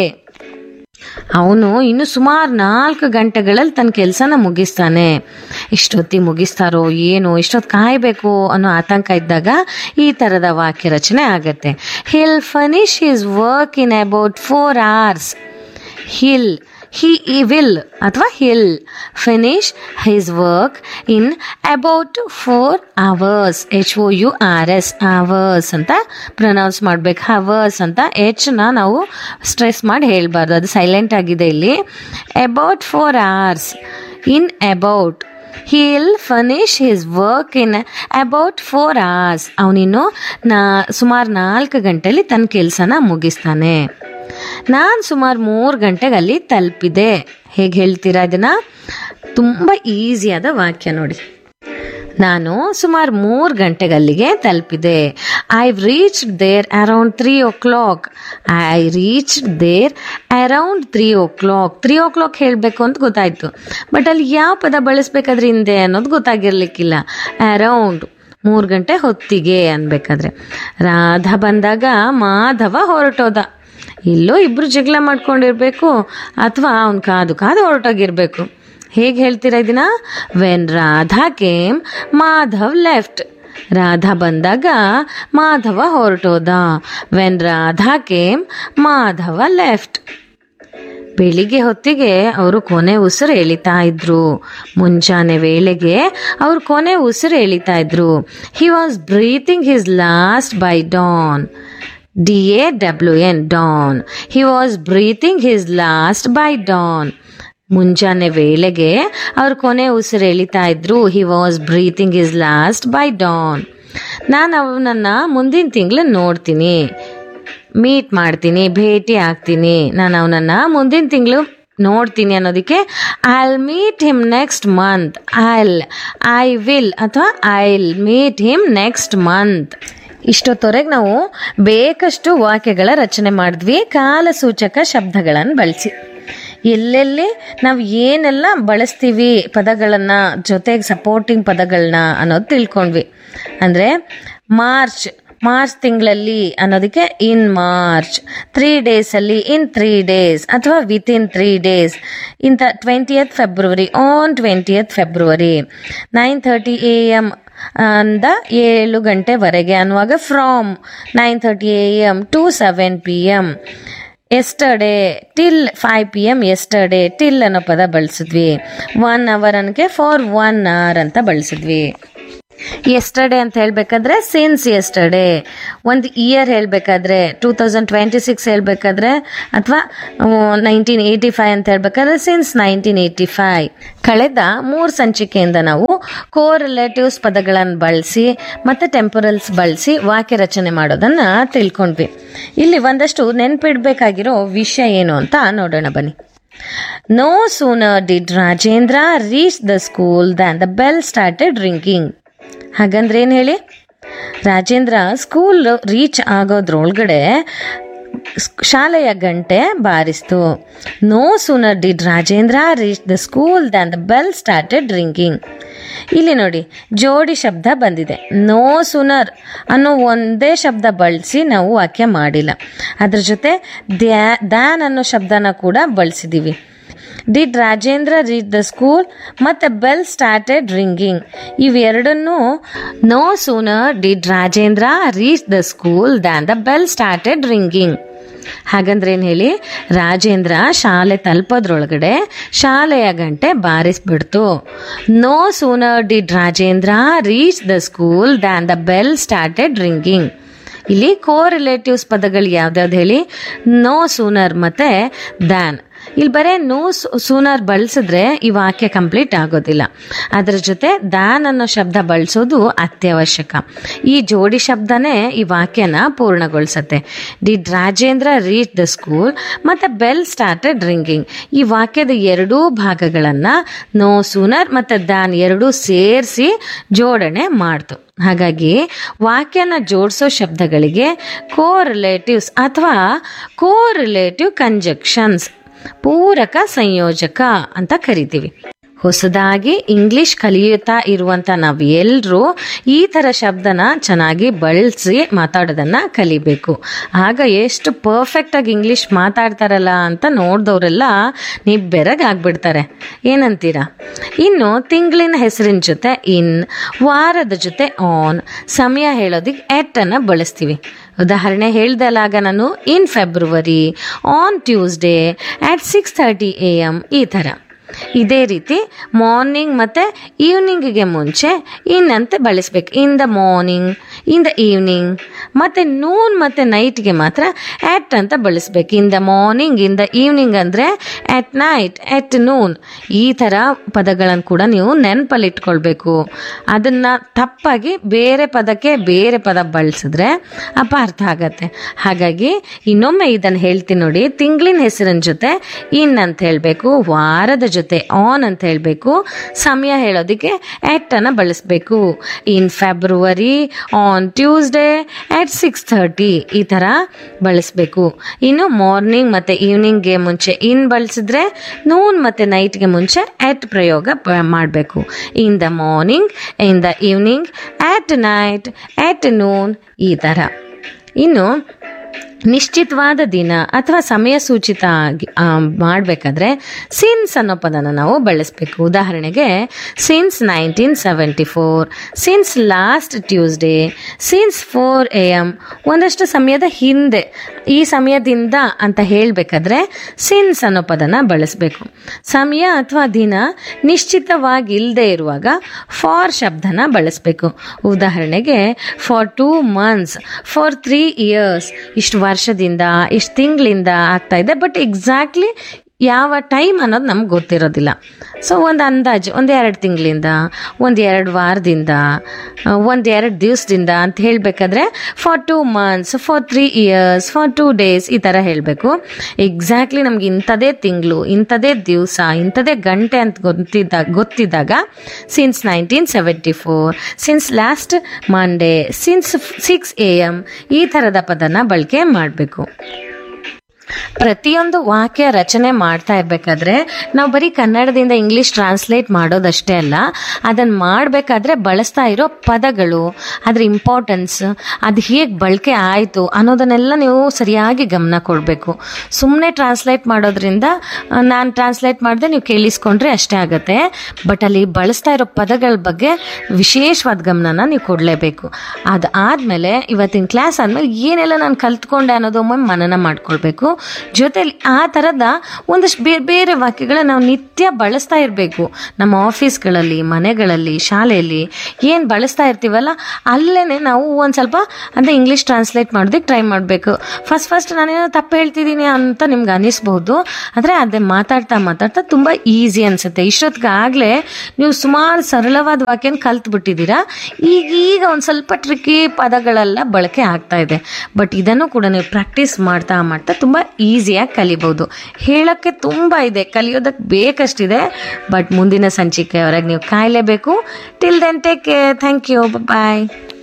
ಅವನು ಇನ್ನು ಸುಮಾರು ನಾಲ್ಕು ಗಂಟೆಗಳಲ್ಲಿ ತನ್ನ ಕೆಲಸನ ಮುಗಿಸ್ತಾನೆ ಇಷ್ಟೊತ್ತಿಗೆ ಮುಗಿಸ್ತಾರೋ ಏನು ಇಷ್ಟೊತ್ತು ಕಾಯಬೇಕು ಅನ್ನೋ ಆತಂಕ ಇದ್ದಾಗ ಈ ಥರದ ವಾಕ್ಯ ರಚನೆ ಆಗತ್ತೆ he'll finish his work in about four hours he'll he ಈ ವಿಲ್ ಅಥವಾ he'll finish his work in about four hours H O U R S hours ಅಂತ ಪ್ರೊನೌನ್ಸ್ ಮಾಡ್ಬೇಕು ಹವರ್ಸ್ ಅಂತ ಎಚ್ನ ನಾವು ಸ್ಟ್ರೆಸ್ ಮಾಡಿ ಹೇಳಬಾರ್ದು ಅದು ಸೈಲೆಂಟ್ ಆಗಿದೆ ಇಲ್ಲಿ about four hours in about he'll finish his work in about four hours ಅವನಿನ್ನು ನಾ ಸುಮಾರು ನಾಲ್ಕು ಗಂಟೆಲಿ ತನ್ನ ಕೆಲಸನ ಮುಗಿಸ್ತಾನೆ ನಾನು ಸುಮಾರು ಮೂರು ಗಂಟೆಗೆ ಅಲ್ಲಿ ತಲುಪಿದೆ ಹೇಗೆ ಹೇಳ್ತೀರಾ ಇದನ್ನ ತುಂಬ ಈಸಿಯಾದ ವಾಕ್ಯ ನೋಡಿ ನಾನು ಸುಮಾರು ಮೂರು ಗಂಟೆಗೆ ಅಲ್ಲಿಗೆ ತಲುಪಿದೆ I reach there around three o'clock I reach there around three o'clock three o'clock ಹೇಳಬೇಕು ಅಂತ ಗೊತ್ತಾಯ್ತು ಬಟ್ ಅಲ್ಲಿ ಯಾವ ಪದ ಬಳಸ್ಬೇಕಾದ್ರೆ ಹಿಂದೆ ಅನ್ನೋದು ಗೊತ್ತಾಗಿರ್ಲಿಕ್ಕಿಲ್ಲ ಅರೌಂಡ್ ಮೂರು ಗಂಟೆ ಹೊತ್ತಿಗೆ ಅನ್ಬೇಕಾದ್ರೆ ರಾಧಾ ಬಂದಾಗ ಮಾಧವ ಹೊರಟೋದ ಇಲ್ಲೋ ಇಬ್ರು ಜಗಳ ಮಾಡ್ಕೊಂಡಿರ್ಬೇಕು ಅಥವಾ ಅವ್ನು ಕಾದು ಕಾದು ಹೊರಟೋಗಿರ್ಬೇಕು ಹೇಗೆ ಹೇಳ್ತೀರಾ ಇದನ್ನ when Radha came Madhav left Radha ಬಂದಾಗ ಮಾಧವ ಹೊರಟೋದ when Radha came Madhava left ಬೆಳಿಗ್ಗೆ ಹೊತ್ತಿಗೆ ಅವರು ಕೊನೆ ಉಸಿರು ಎಳಿತಾ ಇದ್ರು ಮುಂಜಾನೆ ವೇಳೆಗೆ ಅವ್ರು ಕೊನೆ ಉಸಿರು ಎಳಿತಾ ಇದ್ರು he was breathing his last by dawn D A W N dawn he was breathing his last by dawn ಮುಂಜಾನೆ ವೇಳೆಗೆ ಅವ್ರು ಕೊನೆ ಉಸಿರು ಎಳಿತಾ ಇದ್ರು he was breathing his last by dawn ನಾನು ಅವನನ್ನ ಮುಂದಿನ ತಿಂಗಳು ನೋಡ್ತೀನಿ ಮೀಟ್ ಮಾಡ್ತೀನಿ ಭೇಟಿ ಆಗ್ತೀನಿ ನಾನು ಅವನನ್ನ ಮುಂದಿನ ತಿಂಗಳು ನೋಡ್ತೀನಿ ಅನ್ನೋದಕ್ಕೆ I'll meet him next month I'll I will ಅಥವಾ I'll meet him next month ಇಷ್ಟೊತ್ತವರೆಗೆ ನಾವು ಬೇಕಷ್ಟು ವಾಕ್ಯಗಳ ರಚನೆ ಮಾಡಿದ್ವಿ ಕಾಲಸೂಚಕ ಶಬ್ದಗಳನ್ನು ಬಳಸಿ ಎಲ್ಲೆಲ್ಲಿ ನಾವು ಏನೆಲ್ಲ ಬಳಸ್ತೀವಿ ಪದಗಳನ್ನು ಜೊತೆಗೆ ಸಪೋರ್ಟಿಂಗ್ ಪದಗಳನ್ನ ಅನ್ನೋದು ತಿಳ್ಕೊಂಡ್ವಿ ಅಂದರೆ ಮಾರ್ಚ್ ಮಾರ್ಚ್ ತಿಂಗಳಲ್ಲಿ ಅನ್ನೋದಕ್ಕೆ ಇನ್ ಮಾರ್ಚ್ ತ್ರೀ ಡೇಸಲ್ಲಿ ಇನ್ ತ್ರೀ ಡೇಸ್ ಅಥವಾ ವಿತ್ ಇನ್ ತ್ರೀ ಡೇಸ್ ಇಂಥ twentieth February on twentieth February nine thirty A M ಅಂದ ಏಳು ಗಂಟೆವರೆಗೆ ಅನ್ನುವಾಗ from nine thirty A M to seven P M yesterday till five P M yesterday till ಅನ್ನೋ ಪದ ಬಳಸಿದ್ವಿ one hour ಅನ್ನಕ್ಕೆ for one hour ಅಂತ ಬಳಸಿದ್ವಿ ಎಸ್ಟರ್ಡೇ ಅಂತ ಹೇಳಬೇಕಾದ್ರೆ ಸಿನ್ಸ್ ಎಸ್ಟರ್ಡೇ ಒಂದು ಇಯರ್ ಹೇಳಬೇಕಾದ್ರೆ ಟೂ ತೌಸಂಡ್ ಟ್ವೆಂಟಿ ಸಿಕ್ಸ್ ಹೇಳಬೇಕಾದ್ರೆ ಅಥವಾ ನೈನ್ಟೀನ್ ಏಯ್ಟಿ ಫೈವ್ ಅಂತ ಹೇಳಬೇಕಾದ್ರೆ ಸಿನ್ಸ್ ನೈನ್ಟೀನ್ ಏಯ್ಟಿ ಫೈವ್ ಕಳೆದ ಮೂರು ಸಂಚಿಕೆಯಿಂದ ನಾವು ಕೋ ರಿಲೇಟಿವ್ಸ್ ಪದಗಳನ್ನು ಬಳಸಿ ಮತ್ತು ಟೆಂಪರಲ್ಸ್ ಬಳಸಿ ವಾಕ್ಯ ರಚನೆ ಮಾಡೋದನ್ನು ತಿಳ್ಕೊಂಡ್ವಿ ಇಲ್ಲಿ ಒಂದಷ್ಟು ನೆನ್ಪಿಡ್ಬೇಕಾಗಿರೋ ವಿಷಯ ಏನು ಅಂತ ನೋಡೋಣ ಬನ್ನಿ no sooner did Rajendra reach the school than the bell started ringing ಹಾಗಂದ್ರೆ ಏನು ಹೇಳಿ ರಾಜೇಂದ್ರ ಸ್ಕೂಲ್ ರೀಚ್ ಆಗೋದ್ರೊಳಗಡೆ ಸ್- ಶಾಲೆಯ ಗಂಟೆ ಬಾರಿಸ್ತು no sooner did Rajendra reach the school than the bell started ringing ಇಲ್ಲಿ ನೋಡಿ ಜೋಡಿ ಶಬ್ದ ಬಂದಿದೆ ನೋ ಸುನರ್ ಅನ್ನೋ ಒಂದೇ ಶಬ್ದ ಬಳಸಿ ನಾವು ವಾಕ್ಯ ಮಾಡಿಲ್ಲ ಅದ್ರ ಜೊತೆ ದ್ಯಾ ದ್ಯಾನ್ ಅನ್ನೋ ಶಬ್ದನ ಕೂಡ ಬಳಸಿದ್ದೀವಿ did Rajendra reach the school ಮತ್ತು ಬೆಲ್ ಸ್ಟಾರ್ಟೆಡ್ ರಿಂಗಿಂಗ್ ಇವೆರಡನ್ನೂ no sooner did Rajendra reach the school than the bell started ringing ಹಾಗಂದ್ರೆ ಏನು ಹೇಳಿ ರಾಜೇಂದ್ರ ಶಾಲೆ ತಲುಪೋದ್ರೊಳಗಡೆ ಶಾಲೆಯ ಗಂಟೆ ಬಾರಿಸ್ಬಿಡ್ತು no sooner did Rajendra reach the school than the bell started ringing ಇಲ್ಲಿ ಕೋ ರಿಲೇಟಿವ್ಸ್ ಪದಗಳು ಯಾವ್ದಾವ್ದು ಹೇಳಿ ನೋ ಸೂನರ್ ಮತ್ತೆ ದ್ಯಾನ್ ಇಲ್ಲಿ ಬರೇ ನೋ ಸೂನರ್ ಬಳಸಿದ್ರೆ ಈ ವಾಕ್ಯ ಕಂಪ್ಲೀಟ್ ಆಗೋದಿಲ್ಲ ಅದರ ಜೊತೆ ದ್ಯಾನ್ ಅನ್ನೋ ಶಬ್ದ ಬಳಸೋದು ಅತ್ಯವಶ್ಯಕ ಈ ಜೋಡಿ ಶಬ್ದನೇ ಈ ವಾಕ್ಯನ ಪೂರ್ಣಗೊಳಿಸತ್ತೆ did Rajendra reach the school ಮತ್ತು ಬೆಲ್ ಸ್ಟಾರ್ಟೆಡ್ ರಿಂಗಿಂಗ್ ಈ ವಾಕ್ಯದ ಎರಡೂ ಭಾಗಗಳನ್ನು ನೋ ಸೂನರ್ ಮತ್ತು ದ್ಯಾನ್ ಎರಡೂ ಸೇರಿಸಿ ಜೋಡಣೆ ಮಾಡ್ತು ಹಾಗಾಗಿ ವಾಕ್ಯನ ಜೋಡಿಸೋ ಶಬ್ದಗಳಿಗೆ ಕೋ ರಿಲೇಟಿವ್ಸ್ ಅಥವಾ ಕೋ ರಿಲೇಟಿವ್ ಕಂಜಕ್ಷನ್ಸ್ ಪೂರಕ ಸಂಯೋಜಕ ಅಂತ ಕರಿತೀವಿ ಹೊಸದಾಗಿ ಇಂಗ್ಲಿಷ್ ಕಲಿಯುತ್ತಾ ಇರುವಂಥ ನಾವು ಎಲ್ಲರೂ ಈ ಥರ ಶಬ್ದನ ಚೆನ್ನಾಗಿ ಬಳಸಿ ಮಾತಾಡೋದನ್ನು ಕಲಿಬೇಕು ಆಗ ಎಷ್ಟು ಪರ್ಫೆಕ್ಟಾಗಿ ಇಂಗ್ಲಿಷ್ ಮಾತಾಡ್ತಾರಲ್ಲ ಅಂತ ನೋಡಿದವರೆಲ್ಲ ನಿಬ್ಬೆರಗಾಗ್ಬಿಡ್ತಾರೆ ಏನಂತೀರಾ ಇನ್ನು ತಿಂಗಳಿನ ಹೆಸರಿನ ಜೊತೆ ಇನ್ ವಾರದ ಜೊತೆ ಆನ್ ಸಮಯ ಹೇಳೋದಕ್ಕೆ ಎಟ್ ಅನ್ನ ಬಳಸ್ತೀವಿ ಉದಾಹರಣೆ ಹೇಳ್ದಲ್ಲಾಗ ನಾನು in February on Tuesday at six thirty A M ಈ ಥರ ಇದೇ ರೀತಿ ಮಾರ್ನಿಂಗ್ ಮತ್ತು ಈವ್ನಿಂಗಿಗೆ ಮುಂಚೆ ಇನ್ ಅಂತ ಬಳಸ್ಬೇಕು in the morning in the evening ಮತ್ತು ನೂನ್ ಮತ್ತು ನೈಟ್ಗೆ ಮಾತ್ರ ಆಟ್ ಅಂತ ಬಳಸ್ಬೇಕು in the morning in the evening ಅಂದರೆ ಆಟ್ ನೈಟ್ ಆಟ್ ನೂನ್ ಈ ಥರ ಪದಗಳನ್ನು ಕೂಡ ನೀವು ನೆನಪಲ್ಲಿ ಇಟ್ಕೊಳ್ಬೇಕು ಅದನ್ನು ತಪ್ಪಾಗಿ ಬೇರೆ ಪದಕ್ಕೆ ಬೇರೆ ಪದ ಬಳಸಿದ್ರೆ ಅಪಾರ್ಥ ಆಗತ್ತೆ ಹಾಗಾಗಿ ಇನ್ನೊಮ್ಮೆ ಇದನ್ನು ಹೇಳ್ತೀನಿ ನೋಡಿ ತಿಂಗಳಿನ ಹೆಸರಿನ ಜೊತೆ ಇನ್ ಅಂತ ಹೇಳಬೇಕು ವಾರದ ಜೊತೆ ಆನ್ ಅಂತ ಹೇಳಬೇಕು ಸಮಯ ಹೇಳೋದಕ್ಕೆ ಆಟ್ ಅನ್ನ ಬಳಸಬೇಕು in February on Tuesday at six thirty ಈ ಥರ ಬಳಸಬೇಕು ಇನ್ನು ಮಾರ್ನಿಂಗ್ ಮತ್ತು ಈವ್ನಿಂಗ್ಗೆ ಮುಂಚೆ ಇನ್ ಬಳಸಿದ್ರೆ ನೂನ್ ಮತ್ತು ನೈಟ್ಗೆ ಮುಂಚೆ ಆಟ್ ಪ್ರಯೋಗ ಮಾಡಬೇಕು in the morning in the evening at night at noon ಈ ಥರ ಇನ್ನು ನಿಶ್ಚಿತವಾದ ದಿನ ಅಥವಾ ಸಮಯ ಸೂಚಿತ ಆಗಿ ಮಾಡಬೇಕಾದ್ರೆ ಸಿನ್ಸ್ ಅನ್ನೋ ಪದನ ನಾವು ಬಳಸಬೇಕು ಉದಾಹರಣೆಗೆ since nineteen seventy four since last Tuesday since four A M ಒಂದಷ್ಟು ಸಮಯದ ಹಿಂದೆ ಈ ಸಮಯದಿಂದ ಅಂತ ಹೇಳಬೇಕಾದ್ರೆ ಸಿನ್ಸ್ ಅನ್ನೋ ಪದನ ಬಳಸಬೇಕು ಸಮಯ ಅಥವಾ ದಿನ ನಿಶ್ಚಿತವಾಗಿ ಇಲ್ಲದೆ ಇರುವಾಗ ಫಾರ್ ಶಬ್ದನ ಬಳಸಬೇಕು ಉದಾಹರಣೆಗೆ for two months for three years ಇಷ್ಟು ವರ್ಷದಿಂದ ಇಷ್ಟು ತಿಂಗಳಿಂದ ಆಗ್ತಾ ಇದೆ ಬಟ್ ಎಕ್ಸಾಕ್ಟ್ಲಿ ಯಾವ ಟೈಮ್ ಅನ್ನೋದು ನಮ್ಗೆ ಗೊತ್ತಿರೋದಿಲ್ಲ ಸೊ ಒಂದು ಅಂದಾಜು ಒಂದು ಎರಡು ತಿಂಗಳಿಂದ ಒಂದು ಎರಡು ವಾರದಿಂದ ಒಂದು ಎರಡು ದಿವಸದಿಂದ ಅಂತ ಹೇಳಬೇಕಾದ್ರೆ for two months for three years for two days ಈ ಥರ ಹೇಳಬೇಕು ಎಕ್ಸಾಕ್ಟ್ಲಿ ನಮ್ಗೆ ಇಂಥದೇ ತಿಂಗಳು ಇಂಥದೇ ದಿವಸ ಇಂಥದೇ ಗಂಟೆ ಅಂತ ಗೊತ್ತಿದ್ದಾಗ ಗೊತ್ತಿದ್ದಾಗ since nineteen seventy four since last Monday since six A M ಈ ಥರದ ಪದನ ಬಳಕೆ ಮಾಡಬೇಕು ಪ್ರತಿಯೊಂದು ವಾಕ್ಯ ರಚನೆ ಮಾಡ್ತಾ ಇರಬೇಕಾದ್ರೆ ನಾವು ಬರೀ ಕನ್ನಡದಿಂದ ಇಂಗ್ಲಿಷ್ ಟ್ರಾನ್ಸ್ಲೇಟ್ ಮಾಡೋದಷ್ಟೇ ಅಲ್ಲ ಅದನ್ನು ಮಾಡಬೇಕಾದ್ರೆ ಬಳಸ್ತಾ ಇರೋ ಪದಗಳು ಅದ್ರ ಇಂಪಾರ್ಟೆನ್ಸ್ ಅದು ಹೇಗೆ ಬಳಕೆ ಆಯಿತು ಅನ್ನೋದನ್ನೆಲ್ಲ ನೀವು ಸರಿಯಾಗಿ ಗಮನ ಕೊಡಬೇಕು ಸುಮ್ಮನೆ ಟ್ರಾನ್ಸ್ಲೇಟ್ ಮಾಡೋದ್ರಿಂದ ನಾನು ಟ್ರಾನ್ಸ್ಲೇಟ್ ಮಾಡಿದೆ ನೀವು ಕೇಳಿಸ್ಕೊಂಡ್ರೆ ಅಷ್ಟೇ ಆಗುತ್ತೆ ಬಟ್ ಅಲ್ಲಿ ಬಳಸ್ತಾ ಇರೋ ಪದಗಳ ಬಗ್ಗೆ ವಿಶೇಷವಾದ ಗಮನನ ನೀವು ಕೊಡಲೇಬೇಕು ಅದಾದಮೇಲೆ ಇವತ್ತಿನ ಕ್ಲಾಸ್ ಆದಮೇಲೆ ಏನೆಲ್ಲ ನಾನು ಕಲ್ತ್ಕೊಂಡೆ ಅನ್ನೋದು ಒಮ್ಮೆ ಮನನ ಮಾಡ್ಕೊಳ್ಬೇಕು ಜೊತೆಲಿ ಆ ಥರದ ಒಂದಷ್ಟು ಬೇರೆ ಬೇರೆ ವಾಕ್ಯಗಳನ್ನ ನಾವು ನಿತ್ಯ ಬಳಸ್ತಾ ಇರಬೇಕು ನಮ್ಮ ಆಫೀಸ್ಗಳಲ್ಲಿ ಮನೆಗಳಲ್ಲಿ ಶಾಲೆಯಲ್ಲಿ ಏನು ಬಳಸ್ತಾ ಇರ್ತೀವಲ್ಲ ಅಲ್ಲೇ ನಾವು ಒಂದು ಸ್ವಲ್ಪ ಅಂದರೆ ಇಂಗ್ಲೀಷ್ ಟ್ರಾನ್ಸ್ಲೇಟ್ ಮಾಡೋದಕ್ಕೆ ಟ್ರೈ ಮಾಡಬೇಕು ಫಸ್ಟ್ ಫಸ್ಟ್ ನಾನೇನೋ ತಪ್ಪು ಹೇಳ್ತಿದ್ದೀನಿ ಅಂತ ನಿಮ್ಗೆ ಅನಿಸ್ಬಹುದು ಆದರೆ ಅದೇ ಮಾತಾಡ್ತಾ ಮಾತಾಡ್ತಾ ತುಂಬ ಈಸಿ ಅನಿಸುತ್ತೆ ಇಷ್ಟೊತ್ತಿಗಾಗಲೇ ನೀವು ಸುಮಾರು ಸರಳವಾದ ವಾಕ್ಯನ ಕಲ್ತ್ಬಿಟ್ಟಿದ್ದೀರಾ ಈಗ ಈಗ ಒಂದು ಸ್ವಲ್ಪ ಟ್ರಿಕ್ಕಿ ಪದಗಳೆಲ್ಲ ಬಳಕೆ ಆಗ್ತಾ ಇದೆ ಬಟ್ ಇದನ್ನು ಕೂಡ ನೀವು ಪ್ರಾಕ್ಟೀಸ್ ಮಾಡ್ತಾ ಮಾಡ್ತಾ ತುಂಬ ಈಸಿಯಾಗಿ ಕಲಿಬೋದು ಹೇಳೋಕ್ಕೆ ತುಂಬ ಇದೆ ಕಲಿಯೋದಕ್ಕೆ ಬೇಕಷ್ಟಿದೆ ಬಟ್ ಮುಂದಿನ ಸಂಚಿಕೆಯವರೆಗೆ ನೀವು ಕಾಯಲೇಬೇಕು till then take care thank you bye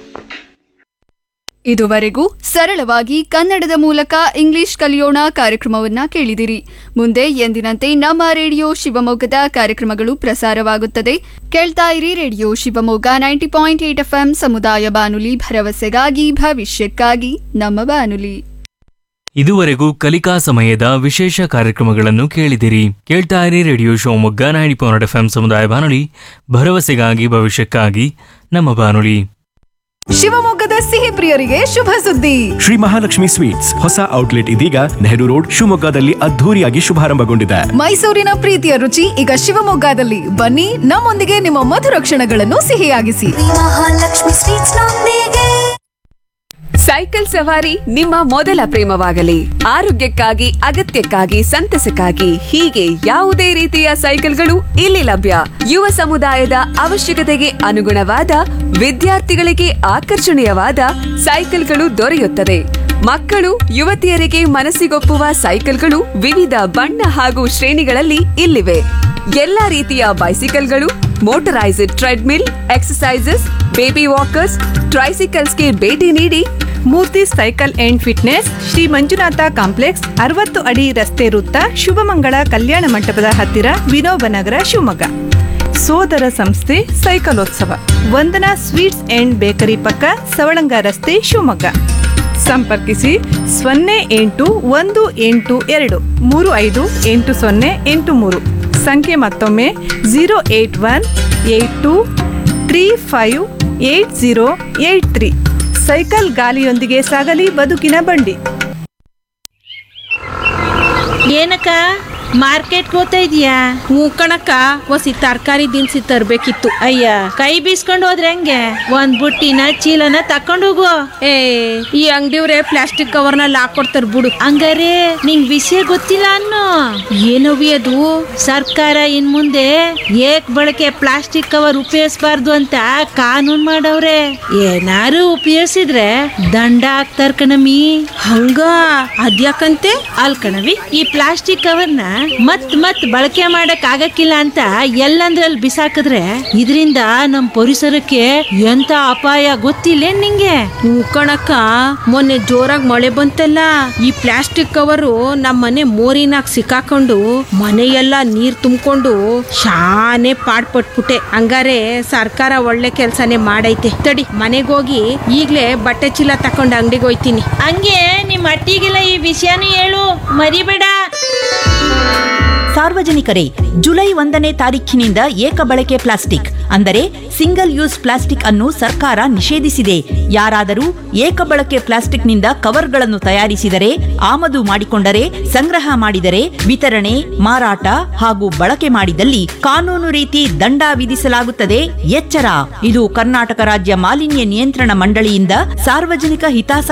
ಇದುವರೆಗೂ ಸರಳವಾಗಿ ಕನ್ನಡದ ಮೂಲಕ ಇಂಗ್ಲಿಷ್ ಕಲಿಯೋಣ ಕಾರ್ಯಕ್ರಮವನ್ನ ಕೇಳಿದಿರಿ ಮುಂದೆ ಎಂದಿನಂತೆ ನಮ್ಮ ರೇಡಿಯೋ ಶಿವಮೊಗ್ಗದ ಕಾರ್ಯಕ್ರಮಗಳು ಪ್ರಸಾರವಾಗುತ್ತದೆ ಕೇಳ್ತಾ ಇರಿ radio Shivamogga ninety point eight F ಸಮುದಾಯ ಬಾನುಲಿ ಭರವಸೆಗಾಗಿ ಭವಿಷ್ಯಕ್ಕಾಗಿ ನಮ್ಮ ಬಾನುಲಿ ಇದುವರೆಗೂ ಕಲಿಕಾ ಸಮಯದ ವಿಶೇಷ ಕಾರ್ಯಕ್ರಮಗಳನ್ನು ಕೇಳಿದಿರಿ ಕೇಳ್ತಾ ಇರಿ radio Shivamogga ninety point F ಸಮುದಾಯ ಬಾನುಲಿ ಭರವಸೆಗಾಗಿ ಭವಿಷ್ಯಕ್ಕಾಗಿ ನಮ್ಮ ಬಾನುಲಿ ಶಿವಮೊಗ್ಗದ ಸಿಹಿ ಪ್ರಿಯರಿಗೆ ಶುಭ ಸುದ್ದಿ ಶ್ರೀ ಮಹಾಲಕ್ಷ್ಮಿ ಸ್ವೀಟ್ಸ್ ಹೊಸ ಔಟ್ಲೆಟ್ ಇದೀಗ ನೆಹರು ರೋಡ್ ಶಿವಮೊಗ್ಗದಲ್ಲಿ ಅದ್ಧೂರಿಯಾಗಿ ಶುಭಾರಂಭಗೊಂಡಿದೆ ಮೈಸೂರಿನ ಪ್ರೀತಿಯ ರುಚಿ ಈಗ ಶಿವಮೊಗ್ಗದಲ್ಲಿ ಬನ್ನಿ ನಮ್ಮೊಂದಿಗೆ ನಿಮ್ಮ ಮಧುರ ಕ್ಷಣಗಳನ್ನು ಸಿಹಿಯಾಗಿಸಿ ಮಹಾಲಕ್ಷ್ಮಿ ಸ್ವೀಟ್ಸ್ ನೊಂದಿಗೆ ಸೈಕಲ್ ಸವಾರಿ ನಿಮ್ಮ ಮೊದಲ ಪ್ರೇಮವಾಗಲಿ ಆರೋಗ್ಯಕ್ಕಾಗಿ ಅಗತ್ಯಕ್ಕಾಗಿ ಸಂತಸಕ್ಕಾಗಿ ಹೀಗೆ ಯಾವುದೇ ರೀತಿಯ ಸೈಕಲ್ಗಳು ಇಲ್ಲಿ ಲಭ್ಯ ಯುವ ಸಮುದಾಯದ ಅವಶ್ಯಕತೆಗೆ ಅನುಗುಣವಾದ ವಿದ್ಯಾರ್ಥಿಗಳಿಗೆ ಆಕರ್ಷಣೀಯವಾದ ಸೈಕಲ್ಗಳು ದೊರೆಯುತ್ತದೆ ಮಕ್ಕಳು ಯುವತಿಯರಿಗೆ ಮನಸ್ಸಿಗೊಪ್ಪುವ ಸೈಕಲ್ಗಳು ವಿವಿಧ ಬಣ್ಣ ಹಾಗೂ ಶ್ರೇಣಿಗಳಲ್ಲಿ ಇಲ್ಲಿವೆ ಎಲ್ಲಾ ರೀತಿಯ ಬೈಸಿಕಲ್ಗಳು ಮೋಟರೈಸ್ಡ್ ಟ್ರೆಡ್ಮಿಲ್ ಎಕ್ಸಸೈಸಸ್ ಬೇಬಿ ವಾಕರ್ಸ್ ಟ್ರೈಸಿಕಲ್ಸ್ಗೆ ಭೇಟಿ ನೀಡಿ Murthy cycle and fitness Shri Manjunatha complex ಅರವತ್ತು ಅಡಿ ರಸ್ತೆ ವೃತ್ತ ಶುಭಮಂಗಳ ಕಲ್ಯಾಣ ಮಂಟಪದ ಹತ್ತಿರ ವಿನೋಬ ನಗರ ಶಿವಮೊಗ್ಗ ಸೋದರ ಸಂಸ್ಥೆ ಸೈಕಲೋತ್ಸವ ವಂದನಾ ಸ್ವೀಟ್ಸ್ ಅಂಡ್ ಬೇಕರಿ ಪಕ್ಕ ಸವಳಂಗ ರಸ್ತೆ ಶಿವಮೊಗ್ಗ ಸಂಪರ್ಕಿಸಿ ಸೊನ್ನೆ ಎಂಟು ಒಂದು ಎಂಟು ಎರಡು ಮೂರು ಐದು ಎಂಟು ಸೊನ್ನೆ ಎಂಟು ಮೂರು ಸಂಖ್ಯೆ ಮತ್ತೊಮ್ಮೆ zero eight one eight two three five eight zero eight three cycle ಗಾಲಿಯೊಂದಿಗೆ ಸಾಗಲಿ ಬದುಕಿನ ಬಂಡಿ ಏನಕ್ಕ ಮಾರ್ಕೆಟ್ ಹೋಗ್ತಾ ಇದೀಯಾ ಹ್ಞೂ ಕಣಕ್ಕ ಒಸಿ ತರಕಾರಿ ದಿನಸಿ ತರ್ಬೇಕಿತ್ತು ಅಯ್ಯ ಕೈ ಬೀಸ್ಕೊಂಡು ಹೋದ್ರೆ ಹೆಂಗೆ ಒಂದ್ ಬುಟ್ಟಿನ ಚೀಲನ ತಕೊಂಡು ಹೋಗು ಏ ಈ ಅಂಗಡಿಯವ್ರೆ ಪ್ಲಾಸ್ಟಿಕ್ ಕವರ್ನಲ್ಲಿ ಹಾಕೊಡ್ತಾರ ಬಿಡು ಹಂಗಾರೆ ನಿಂಗ್ ವಿಷಯ ಗೊತ್ತಿಲ್ಲ ಅನ್ನೋ ಏನವಿ ಅದು ಸರ್ಕಾರ ಇನ್ ಮುಂದೆ ಏಕ್ ಬಳಕೆ ಪ್ಲಾಸ್ಟಿಕ್ ಕವರ್ ಉಪಯೋಗಿಸಬಾರ್ದು ಅಂತ ಕಾನೂನ್ ಮಾಡವ್ರೆ ಏನಾರು ಉಪಯೋಗಿಸಿದ್ರೆ ದಂಡ ಹಾಕ್ತಾರ ಕಣಮಿ ಹಂಗ ಅದ್ಯಾಕಂತೆ ಅಲ್ ಕಣವಿ ಈ ಪ್ಲಾಸ್ಟಿಕ್ ಕವರ್ನ ಮತ್ ಮತ್ ಬಳಕೆ ಮಾಡಕ್ ಆಗಕ್ಕಿಲ್ಲ ಅಂತ ಎಲ್ಲಂದ್ರಲ್ಲಿ ಬಿಸಾಕಿದ್ರೆ ಇದರಿಂದ ನಮ್ ಪರಿಸರಕ್ಕೆ ಎಂತ ಅಪಾಯ ಗೊತ್ತಿಲ್ಲ ನಿಂಗೆ ಕಣಕ್ಕ ಮೊನ್ನೆ ಜೋರಾಗಿ ಮಳೆ ಬಂತಲ್ಲ ಈ ಪ್ಲಾಸ್ಟಿಕ್ ಕವರು ನಮ್ಮ ಮನೆ ಮೋರಿನಾಗ ಸಿಕ್ಕಾಕೊಂಡು ಮನೆಯೆಲ್ಲ ನೀರ್ ತುಂಬಿಕೊಂಡು ಶಾನೆ ಪಾಡ್ಪಟ್ಬಿಟ್ಟೆ ಹಂಗಾರೆ ಸರ್ಕಾರ ಒಳ್ಳೆ ಕೆಲ್ಸನೇ ಮಾಡೈತೆ ತಡಿ ಮನೆಗೋಗಿ ಈಗ್ಲೇ ಬಟ್ಟೆ ಚೀಲ ತಕೊಂಡು ಅಂಗಡಿಗೆ ಹೋಯ್ತೀನಿ ಹಂಗೆ ನಿಮ್ ಅಟ್ಟಿಗೆಲ್ಲ ಈ ವಿಷಯನೂ ಹೇಳು ಮರಿಬೇಡ ಸಾರ್ವಜನಿಕರೇ ಜುಲೈ ಒಂದನೇ ತಾರೀಖಿನಿಂದ ಏಕ ಬಳಕೆ ಪ್ಲಾಸ್ಟಿಕ್ ಅಂದರೆ ಸಿಂಗಲ್ ಯೂಸ್ ಪ್ಲಾಸ್ಟಿಕ್ ಅನ್ನು ಸರ್ಕಾರ ನಿಷೇಧಿಸಿದೆ ಯಾರಾದರೂ ಏಕ ಬಳಕೆ ಪ್ಲಾಸ್ಟಿಕ್ನಿಂದ ಕವರ್ಗಳನ್ನು ತಯಾರಿಸಿದರೆ ಆಮದು ಮಾಡಿಕೊಂಡರೆ ಸಂಗ್ರಹ ಮಾಡಿದರೆ ವಿತರಣೆ ಮಾರಾಟ ಹಾಗೂ ಬಳಕೆ ಮಾಡಿದಲ್ಲಿ ಕಾನೂನು ರೀತಿ ದಂಡ ವಿಧಿಸಲಾಗುತ್ತದೆ ಎಚ್ಚರ ಇದು ಕರ್ನಾಟಕ ರಾಜ್ಯ ಮಾಲಿನ್ಯ ನಿಯಂತ್ರಣ ಮಂಡಳಿಯಿಂದ ಸಾರ್ವಜನಿಕ ಹಿತಾಸಕ್ತಿ